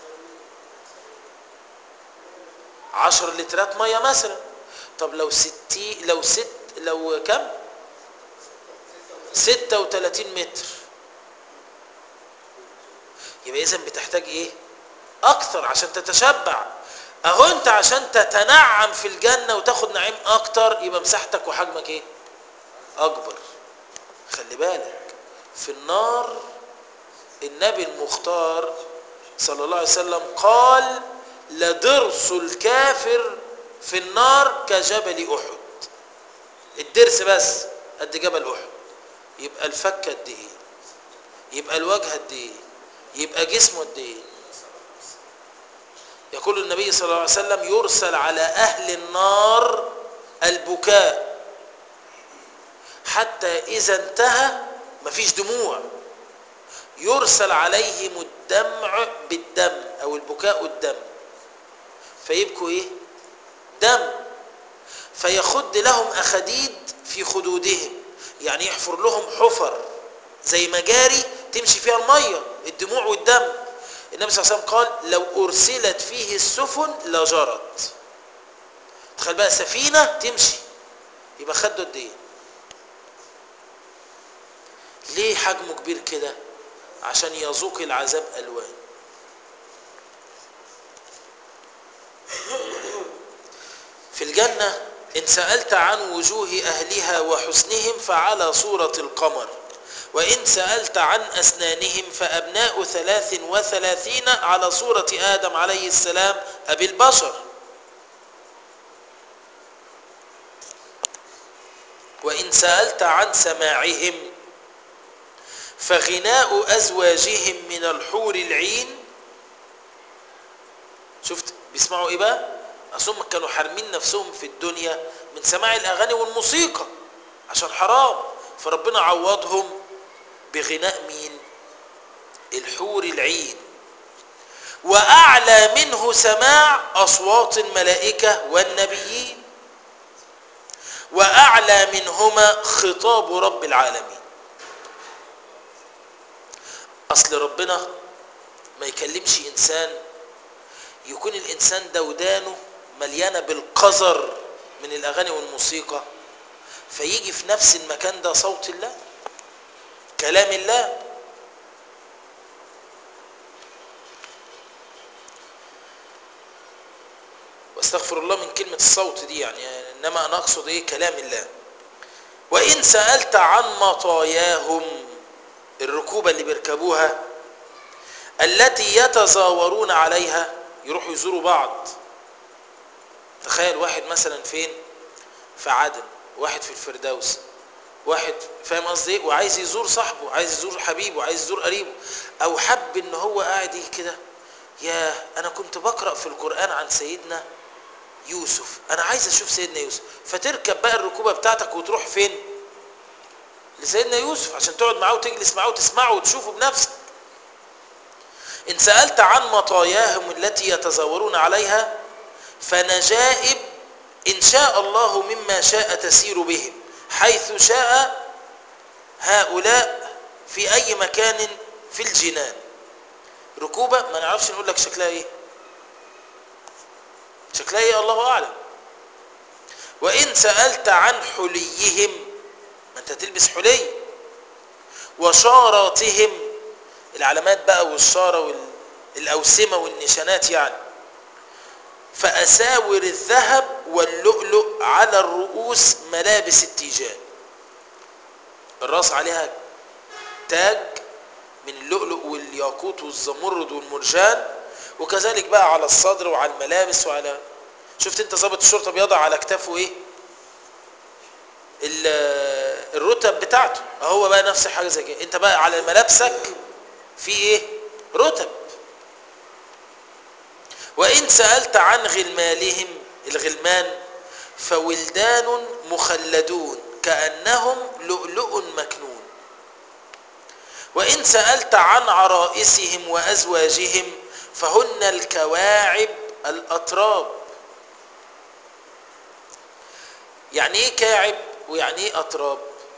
عشر لترات ميه مثلا طب لو ستي لو ست لو كم ستة وتلاتين متر يبقى اذا بتحتاج ايه اكثر عشان تتشبع اهو انت عشان تتنعم في الجنة وتاخد نعيم اكتر يبقى مساحتك وحجمك ايه اكبر خلي بالك في النار النبي المختار صلى الله عليه وسلم قال لضرس الكافر في النار كجبل احد الدرس بس قد جبل احد يبقى الفك قد ايه يبقى الوجه قد ايه يبقى جسمه قد ايه يقول النبي صلى الله عليه وسلم يرسل على اهل النار البكاء حتى اذا انتهى مفيش دموع يرسل عليهم الدمع بالدم او البكاء الدم فيبكوا ايه دم فيخد لهم اخديد في خدودهم يعني يحفر لهم حفر زي مجاري تمشي فيها الميه الدموع والدم النبي صلى الله عليه وسلم قال لو ارسلت فيه السفن لجرت تخيل بقى سفينه تمشي يبقى خده قد ايه ليه حجمه كبير كده عشان يذوق العذاب الوان في الجنه ان سالت عن وجوه اهلها وحسنهم فعلى صوره القمر وإن سألت عن أسنانهم فأبناء ثلاث وثلاثين على صورة آدم عليه السلام أبي البشر وإن سألت عن سماعهم فغناء أزواجهم من الحور العين شفت بيسمعوا إيه بقى أصلا كانوا حارمين نفسهم في الدنيا من سماع الأغاني والموسيقى عشان حرام فربنا عوضهم بغناء مين الحور العين واعلى منه سماع اصوات الملائكه والنبيين واعلى منهما خطاب رب العالمين اصل ربنا ما يكلمش انسان يكون الانسان ده ودانه مليانه بالقذر من الاغاني والموسيقى فيجي في نفس المكان ده صوت الله كلام الله واستغفر الله من كلمة الصوت دي يعني انما انا اقصد ايه كلام الله وان سألت عن مطاياهم الركوبة اللي بيركبوها التي يتزاورون عليها يروحوا يزوروا بعض تخيل واحد مثلا فين في عدن واحد في الفردوس واحد فاهم قصدي ايه وعايز يزور صاحبه عايز يزور حبيبه عايز يزور قريبه او حب ان هو قاعد ايه كده يا انا كنت بقرا في القران عن سيدنا يوسف انا عايز اشوف سيدنا يوسف فتركب بقى الركوبه بتاعتك وتروح فين لسيدنا يوسف عشان تقعد معاه وتجلس معاه وتسمعه وتشوفه بنفسك ان سالت عن مطاياهم التي يتزاورون عليها فنجائب ان شاء الله مما شاء تسير بهم حيث شاء هؤلاء في اي مكان في الجنان ركوبه ما نعرفش نقول لك شكلها ايه شكلها ايه الله اعلم وان سالت عن حليهم ما انت تلبس حلي وشاراتهم العلامات بقى والشاره والاوسمه والنشانات يعني فأساور الذهب واللؤلؤ على الرؤوس ملابس التيجان الراس عليها تاج من اللؤلؤ والياقوت والزمرد والمرجان وكذلك بقى على الصدر وعلى الملابس وعلى شفت انت ضابط الشرطه بيضع على كتافه ايه الرتب بتاعته هو بقى نفس حاجه زي كده انت بقى على ملابسك في ايه رتب وإن سألت عن غلمانهم الغلمان فولدان مخلدون كأنهم لؤلؤ مكنون وإن سألت عن عرائسهم وأزواجهم فهن الكواعب الأطراب يعني ايه كاعب ويعني ايه أطراب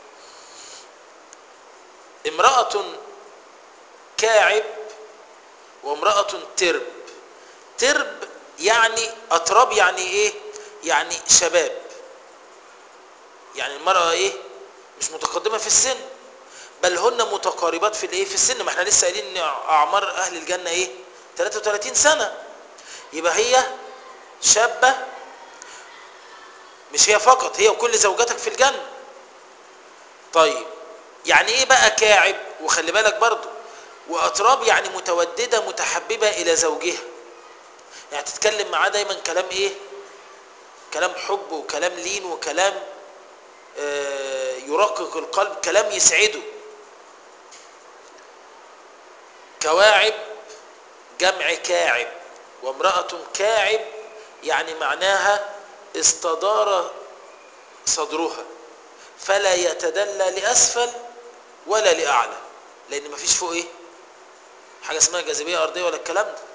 امرأة كاعب وامرأة ترب ترب يعني أطراب يعني ايه يعني شباب يعني المرأة ايه مش متقدمة في السن بل هن متقاربات في الايه في السن ما احنا لسه قايلين ان اعمار اهل الجنة ايه 33 سنة يبقى هي شابة مش هي فقط هي وكل زوجاتك في الجنة طيب يعني ايه بقى كاعب وخلي بالك برضو واطراب يعني متوددة متحببة الى زوجها يعني تتكلم معاه دايما كلام ايه كلام حب وكلام لين وكلام آه يرقق القلب كلام يسعده كواعب جمع كاعب وامرأة كاعب يعني معناها استدار صدرها فلا يتدلى لأسفل ولا لأعلى لأن مفيش فوق إيه حاجة اسمها جاذبية أرضية ولا الكلام ده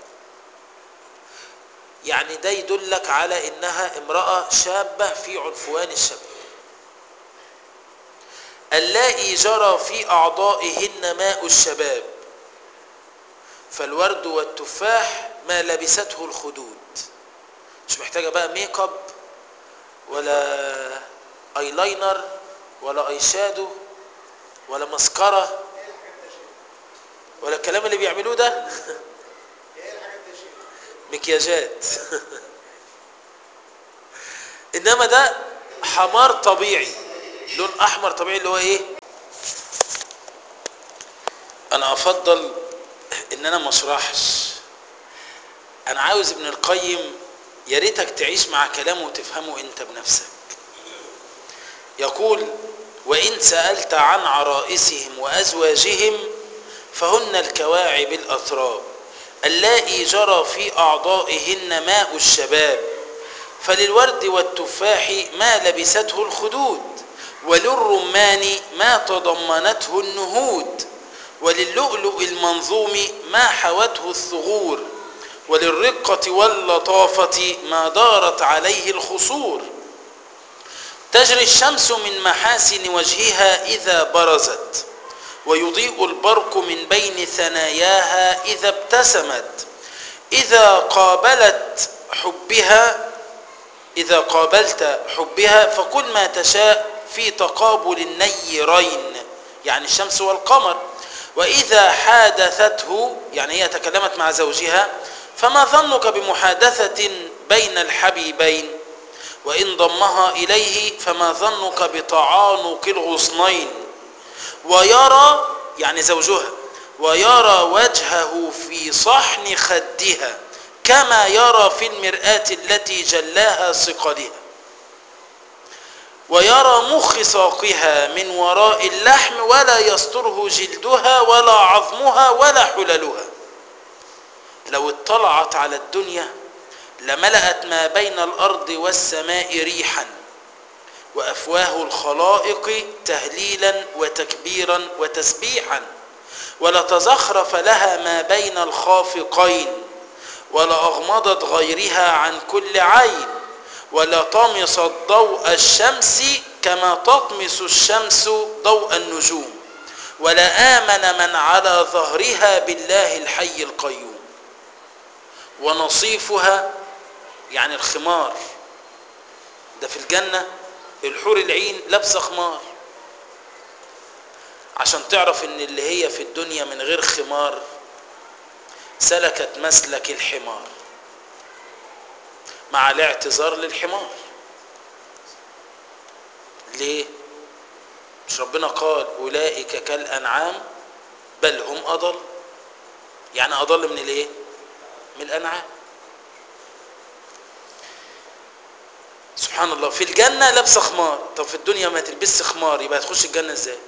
يعني ده يدلك على إنها امرأة شابة في عنفوان الشباب اللائي جرى في أعضائهن ماء الشباب فالورد والتفاح ما لبسته الخدود مش محتاجة بقى ميك اب ولا ايلاينر ولا اي شادو ولا مسكرة ولا الكلام اللي بيعملوه ده مكياجات انما ده حمار طبيعي لون احمر طبيعي اللي هو ايه انا افضل ان انا ما اشرحش انا عاوز ابن القيم يا ريتك تعيش مع كلامه وتفهمه انت بنفسك يقول وان سالت عن عرائسهم وازواجهم فهن الكواعب الاثراب اللائي جرى في اعضائهن ماء الشباب فللورد والتفاح ما لبسته الخدود وللرمان ما تضمنته النهود وللؤلؤ المنظوم ما حوته الثغور وللرقة واللطافة ما دارت عليه الخصور تجري الشمس من محاسن وجهها إذا برزت ويضيء البرق من بين ثناياها إذا ابتسمت إذا قابلت حبها إذا قابلت حبها فكل ما تشاء في تقابل النيرين يعني الشمس والقمر وإذا حادثته يعني هي تكلمت مع زوجها فما ظنك بمحادثة بين الحبيبين وإن ضمها إليه فما ظنك بتعانق الغصنين ويرى يعني زوجها ويرى وجهه في صحن خدها كما يرى في المرآة التي جلاها صقلها ويرى مخ ساقها من وراء اللحم ولا يستره جلدها ولا عظمها ولا حللها لو اطلعت على الدنيا لملأت ما بين الأرض والسماء ريحا وأفواه الخلائق تهليلا وتكبيرا وتسبيحا ولتزخرف لها ما بين الخافقين ولأغمضت غيرها عن كل عين ولطمست ضوء الشمس كما تطمس الشمس ضوء النجوم ولآمن من على ظهرها بالله الحي القيوم ونصيفها يعني الخمار ده في الجنة الحور العين لابسة خمار عشان تعرف ان اللي هي في الدنيا من غير خمار سلكت مسلك الحمار مع الاعتذار للحمار ليه مش ربنا قال اولئك كالانعام بل هم اضل يعني اضل من الايه من الانعام سبحان الله في الجنه لابسه خمار طب في الدنيا ما تلبسش خمار يبقى هتخش الجنه ازاي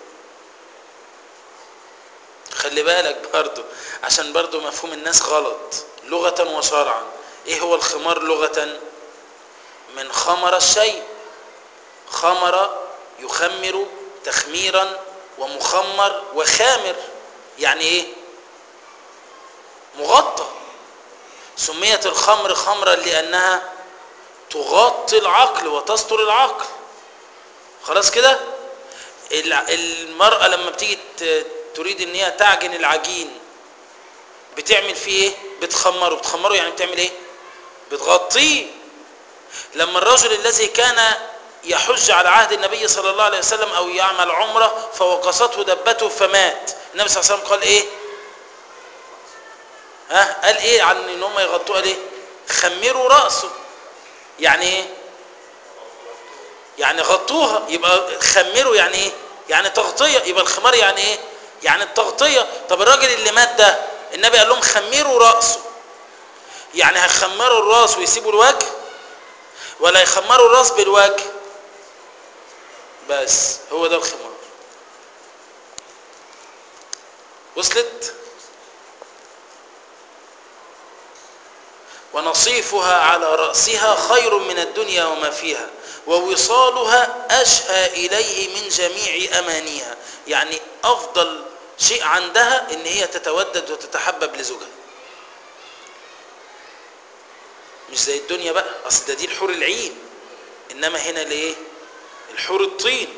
خلي بالك برضو عشان برضو مفهوم الناس غلط لغة وشرعا ايه هو الخمار لغة من خمر الشيء خمر يخمر تخميرا ومخمر وخامر يعني ايه مغطى سميت الخمر خمرا لانها تغطي العقل وتستر العقل خلاص كده المرأة لما بتيجي تريد ان هي تعجن العجين بتعمل فيه ايه بتخمره بتخمره يعني بتعمل ايه بتغطيه لما الرجل الذي كان يحج على عهد النبي صلى الله عليه وسلم او يعمل عمره فوقصته دبته فمات النبي صلى الله عليه وسلم قال ايه ها قال ايه عن ان هم يغطوه قال ايه خمروا راسه يعني ايه يعني غطوها يبقى خمروا يعني ايه يعني تغطيه يبقى الخمار يعني ايه يعني التغطيه طب الراجل اللي مات ده النبي قال لهم خمروا راسه يعني هيخمروا الراس ويسيبوا الوجه ولا يخمروا الراس بالوجه بس هو ده الخمار وصلت ونصيفها على رأسها خير من الدنيا وما فيها ووصالها أشهى إليه من جميع أمانيها يعني أفضل شيء عندها إن هي تتودد وتتحبب لزوجها مش زي الدنيا بقى أصل ده دي الحور العين إنما هنا ليه الحور الطين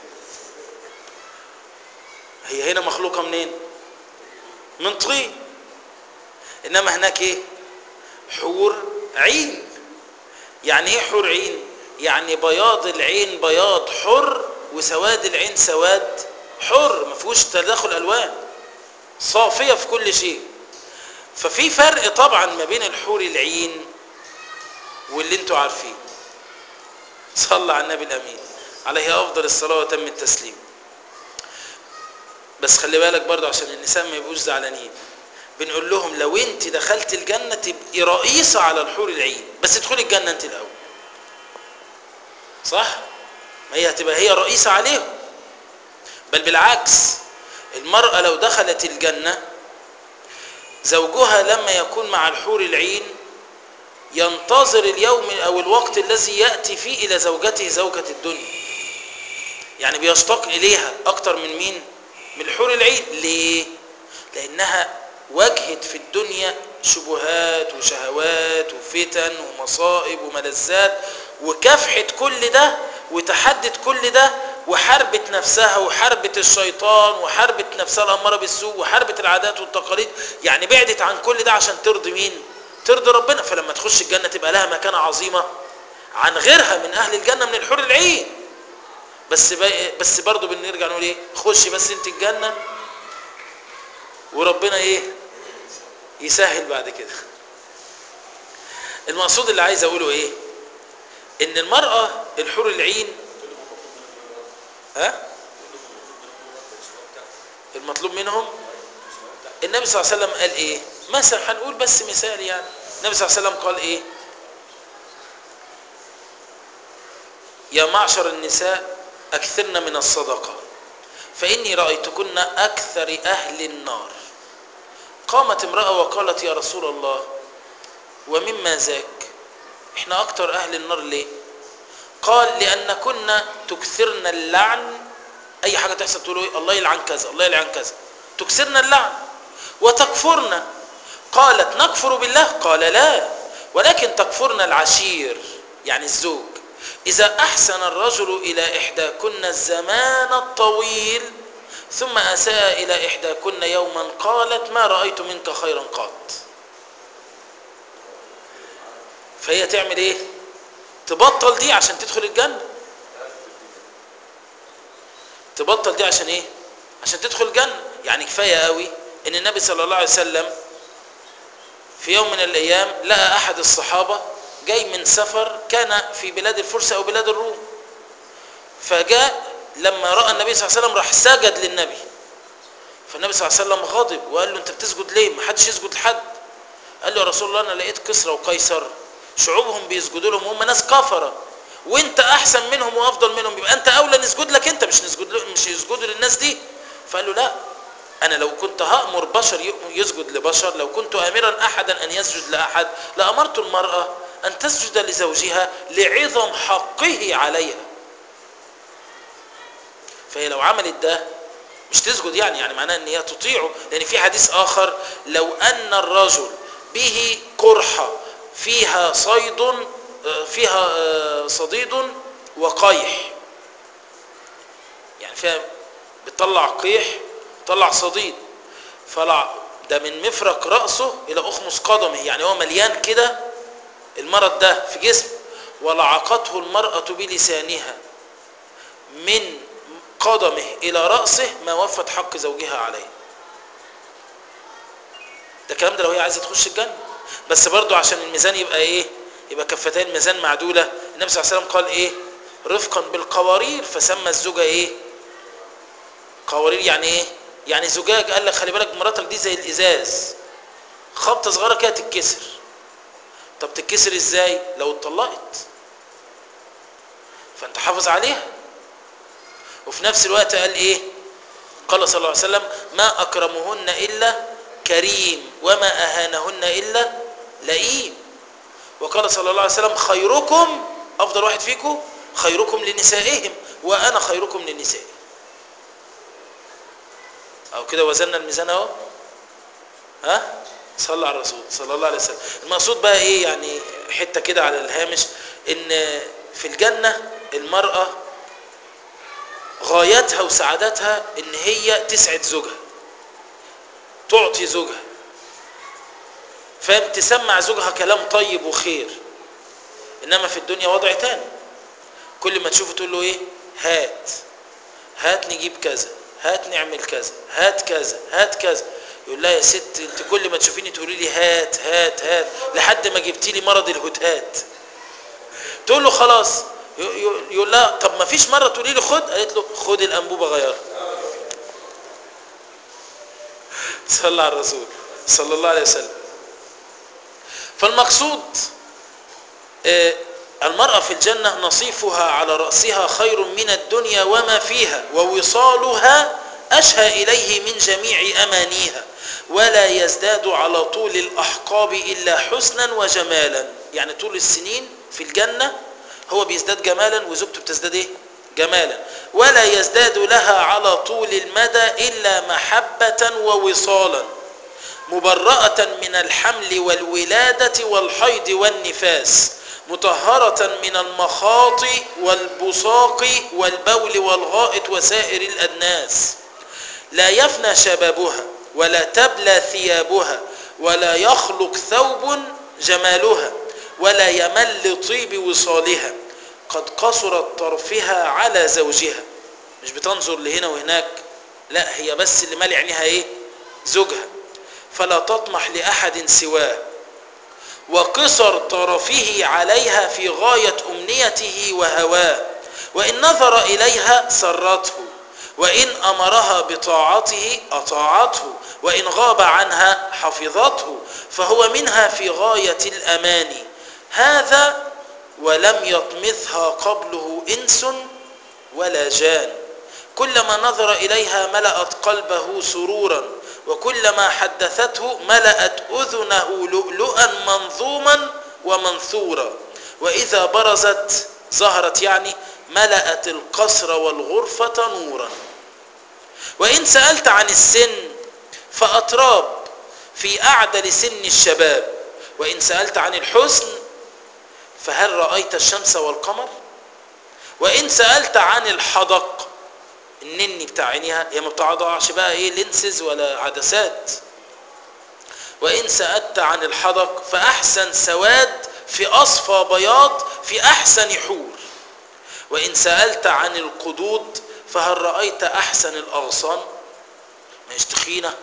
هي هنا مخلوقة منين من طين إنما هناك إيه حور عين يعني ايه حور عين يعني بياض العين بياض حر وسواد العين سواد حر ما فيهوش تداخل الوان صافيه في كل شيء ففي فرق طبعا ما بين الحور العين واللي انتوا عارفين صلى على النبي الامين عليه افضل الصلاه وتم التسليم بس خلي بالك برضه عشان النساء ما يبقوش زعلانين بنقول لهم لو انت دخلت الجنة تبقي رئيسة على الحور العين بس ادخلي الجنة انت الاول صح ما هي هتبقى هي رئيسة عليهم بل بالعكس المرأة لو دخلت الجنة زوجها لما يكون مع الحور العين ينتظر اليوم او الوقت الذي يأتي فيه الى زوجته زوجة الدنيا يعني بيشتاق اليها اكتر من مين من الحور العين ليه لانها واجهت في الدنيا شبهات وشهوات وفتن ومصائب وملذات وكافحت كل ده وتحدت كل ده وحاربت نفسها وحاربت الشيطان وحاربت نفسها الأمارة بالسوء وحاربت العادات والتقاليد يعني بعدت عن كل ده عشان ترضي مين ترضي ربنا فلما تخش الجنة تبقى لها مكانة عظيمة عن غيرها من أهل الجنة من الحور العين بس بس برضه بنرجع نقول ايه خشي بس انت الجنه وربنا ايه يسهل بعد كده المقصود اللي عايز اقوله ايه ان المرأة الحور العين ها المطلوب منهم النبي صلى الله عليه وسلم قال ايه مثلا هنقول بس مثال يعني النبي صلى الله عليه وسلم قال ايه يا معشر النساء اكثرن من الصدقه فاني رايتكن اكثر اهل النار قامت امرأة وقالت يا رسول الله ومما ذاك احنا اكتر اهل النار ليه قال لان كنا تكثرن اللعن اي حاجة تحصل تقولوا ايه الله يلعن كذا الله يلعن كذا تكثرن اللعن وتكفرن قالت نكفر بالله قال لا ولكن تكفرن العشير يعني الزوج إذا أحسن الرجل إلى إحداكن الزمان الطويل ثم أساء إلى إحداكن يوما قالت ما رأيت منك خيرا قط فهي تعمل إيه تبطل دي عشان تدخل الجنة تبطل دي عشان إيه عشان تدخل الجنة يعني كفاية قوي إن النبي صلى الله عليه وسلم في يوم من الأيام لقى أحد الصحابة جاي من سفر كان في بلاد الفرس أو بلاد الروم فجاء لما رأى النبي صلى الله عليه وسلم راح سجد للنبي فالنبي صلى الله عليه وسلم غضب وقال له انت بتسجد ليه ما حدش يسجد لحد قال له يا رسول الله انا لقيت كسرى وقيصر شعوبهم بيسجدوا لهم هم ناس كفره وانت احسن منهم وافضل منهم يبقى انت اولى نسجد لك انت مش نسجد له مش يسجدوا للناس دي فقال له لا انا لو كنت هامر بشر يسجد لبشر لو كنت امرا احدا ان يسجد لاحد لامرت المراه ان تسجد لزوجها لعظم حقه عليها فهي لو عملت ده مش تسجد يعني يعني معناه ان هي تطيعه لان في حديث اخر لو ان الرجل به قرحه فيها صيد فيها صديد وقيح يعني فيها بتطلع قيح بتطلع صديد فلع ده من مفرق رأسه إلى أخمص قدمه يعني هو مليان كده المرض ده في جسمه ولعقته المرأة بلسانها من قدمه إلى رأسه ما وفت حق زوجها عليه ده الكلام ده لو هي عايزة تخش الجنة بس برضو عشان الميزان يبقى ايه يبقى كفتين ميزان معدولة النبي صلى الله عليه وسلم قال ايه رفقا بالقوارير فسمى الزوجة ايه قوارير يعني ايه يعني زجاج قال لك خلي بالك مراتك دي زي الازاز خبطه صغيره كده تتكسر طب تتكسر ازاي لو اتطلقت فانت حافظ عليها وفي نفس الوقت قال ايه قال صلى الله عليه وسلم ما اكرمهن الا كريم وما اهانهن الا لئيم وقال صلى الله عليه وسلم خيركم أفضل واحد فيكم خيركم لنسائهم وأنا خيركم للنساء أو كده وزننا الميزان أهو ها صلى على الرسول صلى الله عليه وسلم المقصود بقى ايه يعني حته كده على الهامش ان في الجنه المراه غايتها وسعادتها ان هي تسعد زوجها تعطي زوجها فاهم تسمع زوجها كلام طيب وخير انما في الدنيا وضع تاني كل ما تشوفه تقول له ايه هات هات نجيب كذا هات نعمل كذا هات كذا هات كذا يقول لها يا ست انت كل ما تشوفيني تقولي لي هات هات هات لحد ما جبتي لي مرض الهتات تقول له خلاص ي- ي- يقول لها طب ما فيش مره تقولي لي خد قالت له خد الانبوبه غيرها صلى على الرسول صلى الله عليه وسلم فالمقصود آه، المرأة في الجنة نصيفها على رأسها خير من الدنيا وما فيها ووصالها أشهى إليه من جميع أمانيها ولا يزداد على طول الأحقاب إلا حسنا وجمالا يعني طول السنين في الجنة هو بيزداد جمالا وزوجته بتزداد إيه؟ جمالا ولا يزداد لها على طول المدى إلا محبة ووصالا مبرأة من الحمل والولادة والحيض والنفاس مطهرة من المخاط والبصاق والبول والغائط وسائر الأدناس لا يفنى شبابها ولا تبلى ثيابها ولا يخلق ثوب جمالها ولا يمل طيب وصالها قد قصرت طرفها على زوجها مش بتنظر لهنا وهناك لا هي بس اللي مالي عينيها ايه زوجها فلا تطمح لأحد سواه وقصر طرفه عليها في غاية أمنيته وهواه وإن نظر إليها سرته وإن أمرها بطاعته أطاعته وإن غاب عنها حفظته فهو منها في غاية الأمان هذا ولم يطمثها قبله إنس ولا جان كلما نظر إليها ملأت قلبه سرورا وكلما حدثته ملأت أذنه لؤلؤا منظوما ومنثورا وإذا برزت ظهرت يعني ملأت القصر والغرفة نورا وإن سألت عن السن فأتراب في أعدل سن الشباب وإن سألت عن الحسن فهل رأيت الشمس والقمر وإن سألت عن الحدق النني بتاع عينيها هي ما بتضعش بقى ايه لينسز ولا عدسات وإن سألت عن الحدق فأحسن سواد في أصفى بياض في أحسن حور وإن سألت عن القدود فهل رأيت أحسن الأغصان ما هيش تخينة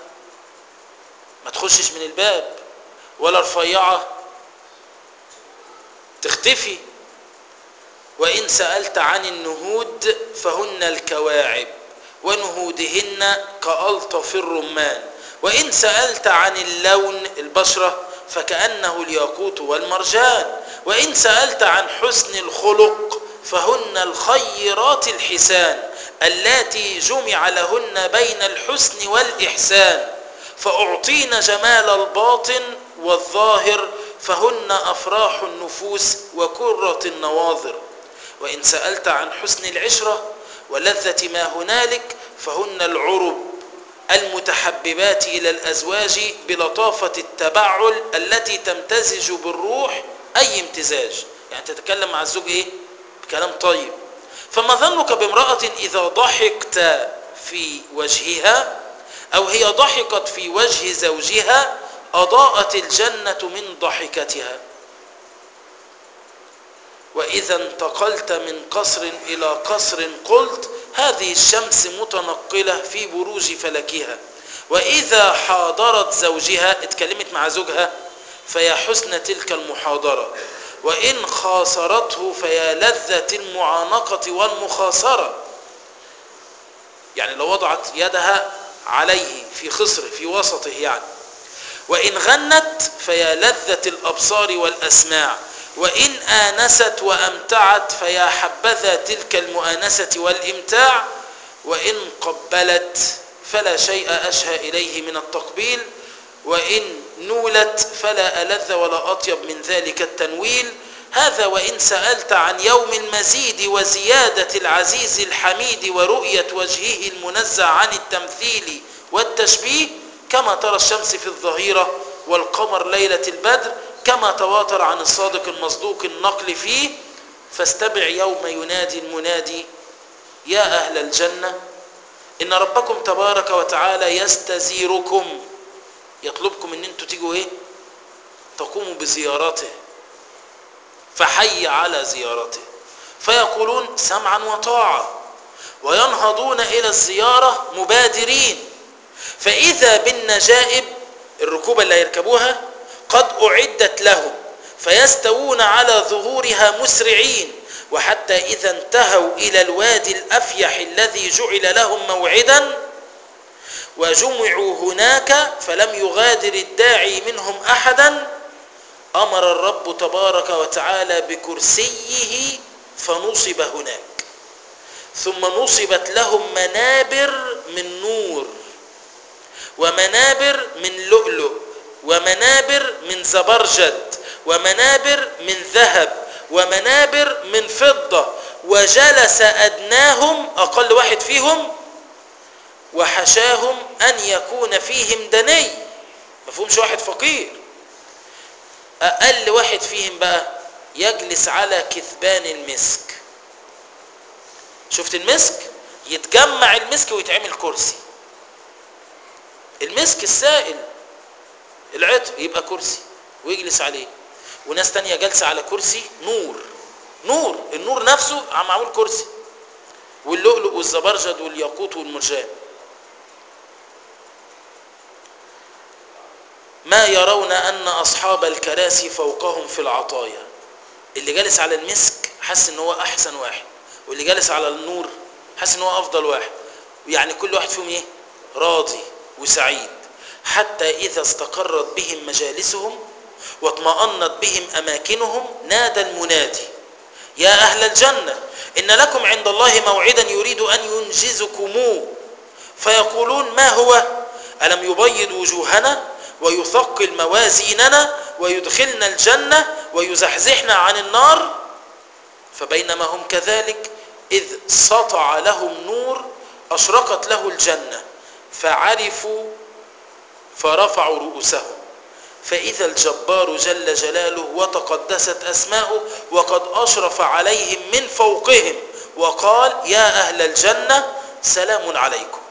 ما تخشش من الباب ولا رفيعة تختفي وإن سألت عن النهود فهن الكواعب ونهودهن كألطف الرمان وإن سألت عن اللون البشرة فكأنه الياقوت والمرجان وإن سألت عن حسن الخلق فهن الخيرات الحسان اللاتي جمع لهن بين الحسن والإحسان فأعطين جمال الباطن والظاهر فهن أفراح النفوس وكرة النواظر وإن سألت عن حسن العشرة ولذة ما هنالك فهن العرب المتحببات إلى الأزواج بلطافة التبعل التي تمتزج بالروح أي امتزاج يعني تتكلم مع الزوج إيه؟ بكلام طيب فما ظنك بامرأة إذا ضحكت في وجهها أو هي ضحكت في وجه زوجها أضاءت الجنة من ضحكتها وإذا انتقلت من قصر إلى قصر قلت هذه الشمس متنقلة في بروج فلكها وإذا حاضرت زوجها اتكلمت مع زوجها فيا حسن تلك المحاضرة وإن خاصرته فيا لذة المعانقة والمخاصرة يعني لو وضعت يدها عليه في خصره في وسطه يعني وإن غنت فيا لذة الأبصار والأسماع وإن آنست وأمتعت فيا حبذا تلك المؤانسة والإمتاع وإن قبلت فلا شيء أشهى إليه من التقبيل وإن نولت فلا ألذ ولا أطيب من ذلك التنويل هذا وإن سألت عن يوم المزيد وزيادة العزيز الحميد ورؤية وجهه المنزع عن التمثيل والتشبيه كما ترى الشمس في الظهيرة والقمر ليلة البدر كما تواتر عن الصادق المصدوق النقل فيه فاستبع يوم ينادي المنادي يا أهل الجنة إن ربكم تبارك وتعالى يستزيركم يطلبكم ان انتوا تيجوا ايه تقوموا بزيارته فحي على زيارته فيقولون سمعا وطاعة وينهضون إلى الزيارة مبادرين فإذا بالنجائب الركوبة اللي هيركبوها قد أعدت لهم فيستوون على ظهورها مسرعين وحتى إذا انتهوا إلى الوادي الأفيح الذي جعل لهم موعدا وجمعوا هناك فلم يغادر الداعي منهم أحدا أمر الرب تبارك وتعالى بكرسيه فنصب هناك ثم نصبت لهم منابر من نور ومنابر من لؤلؤ ومنابر من زبرجد ومنابر من ذهب ومنابر من فضة وجلس أدناهم أقل واحد فيهم وحشاهم أن يكون فيهم دني مفهومش واحد فقير أقل واحد فيهم بقى يجلس على كثبان المسك شفت المسك يتجمع المسك ويتعمل كرسي المسك السائل العطر يبقى كرسي ويجلس عليه وناس تانية جالسة على كرسي نور نور النور نفسه معمول كرسي واللؤلؤ والزبرجد والياقوت والمرجان ما يرون أن أصحاب الكراسي فوقهم في العطايا اللي جالس على المسك حس ان هو أحسن واحد واللي جالس على النور حس ان هو أفضل واحد يعني كل واحد فيهم ايه راضي وسعيد حتى إذا استقرت بهم مجالسهم واطمأنت بهم أماكنهم نادى المنادي يا أهل الجنة إن لكم عند الله موعدا يريد أن ينجزكموه فيقولون ما هو ألم يبيض وجوهنا ويثقل موازيننا ويدخلنا الجنة ويزحزحنا عن النار فبينما هم كذلك إذ سطع لهم نور أشرقت له الجنة فعرفوا فرفعوا رؤوسهم فإذا الجبار جل جلاله وتقدست أسماؤه وقد أشرف عليهم من فوقهم وقال يا أهل الجنة سلام عليكم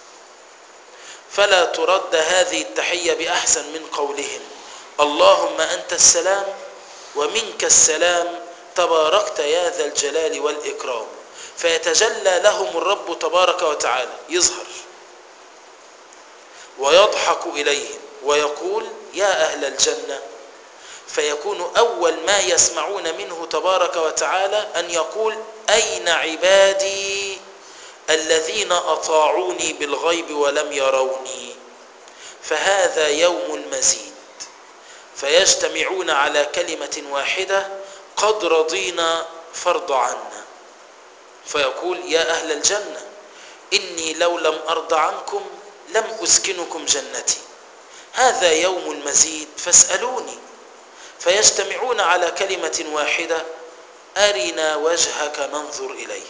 فلا ترد هذه التحية بأحسن من قولهم اللهم أنت السلام ومنك السلام تباركت يا ذا الجلال والإكرام فيتجلى لهم الرب تبارك وتعالى يظهر ويضحك إليهم ويقول يا أهل الجنة فيكون أول ما يسمعون منه تبارك وتعالى أن يقول أين عبادي الذين أطاعوني بالغيب ولم يروني فهذا يوم المزيد فيجتمعون على كلمة واحدة قد رضينا فرض عنا فيقول يا أهل الجنة إني لو لم أرض عنكم لم أسكنكم جنتي هذا يوم المزيد فاسألوني فيجتمعون على كلمة واحدة أرنا وجهك ننظر إليه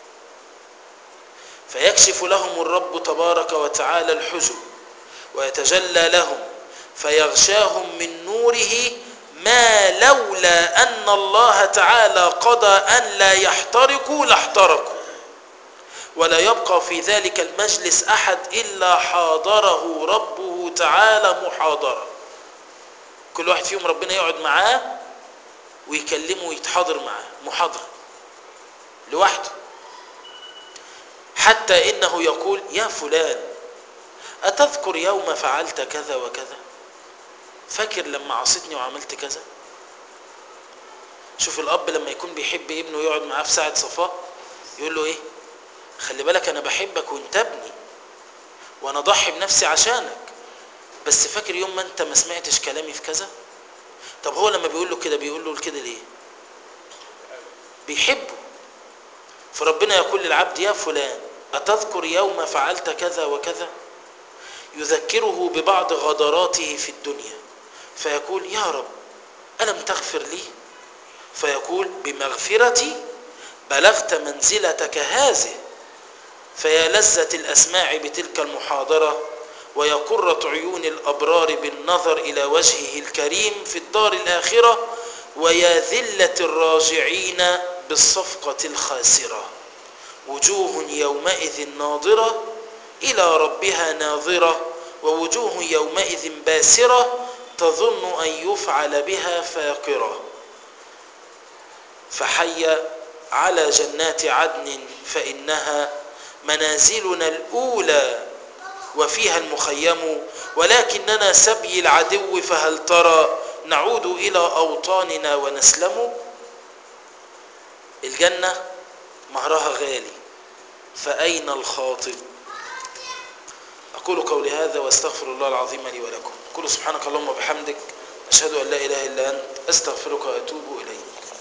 فيكشف لهم الرب تبارك وتعالى الحجب ويتجلى لهم فيغشاهم من نوره ما لولا أن الله تعالى قضى أن لا يحترقوا لاحترقوا ولا يبقى في ذلك المجلس أحد إلا حاضره ربه تعالى محاضرة كل واحد فيهم ربنا يقعد معاه ويكلمه ويتحاضر معاه محاضرة لوحده حتى إنه يقول يا فلان أتذكر يوم فعلت كذا وكذا فاكر لما عصيتني وعملت كذا شوف الأب لما يكون بيحب ابنه يقعد معاه في ساعة صفاء يقول له إيه خلي بالك أنا بحبك وانت ابني وأنا ضحي بنفسي عشانك بس فاكر يوم ما أنت ما سمعتش كلامي في كذا طب هو لما بيقول له كده بيقول له كده ليه بيحبه فربنا يقول للعبد يا فلان أتذكر يوم فعلت كذا وكذا يذكره ببعض غدراته في الدنيا فيقول يا رب ألم تغفر لي فيقول بمغفرتي بلغت منزلتك هذه فيا لذة الأسماع بتلك المحاضرة ويا قرة عيون الأبرار بالنظر إلى وجهه الكريم في الدار الآخرة ويا ذلة الراجعين بالصفقة الخاسرة وجوه يومئذ ناظرة إلى ربها ناظرة ووجوه يومئذ باسرة تظن أن يفعل بها فاقرة فحي على جنات عدن فإنها منازلنا الأولى وفيها المخيم ولكننا سبي العدو فهل ترى نعود إلى أوطاننا ونسلم الجنة مهرها غالي فأين الخاطب أقول قولي هذا واستغفر الله العظيم لي ولكم قل سبحانك اللهم وبحمدك أشهد أن لا إله إلا أنت أستغفرك وأتوب إليك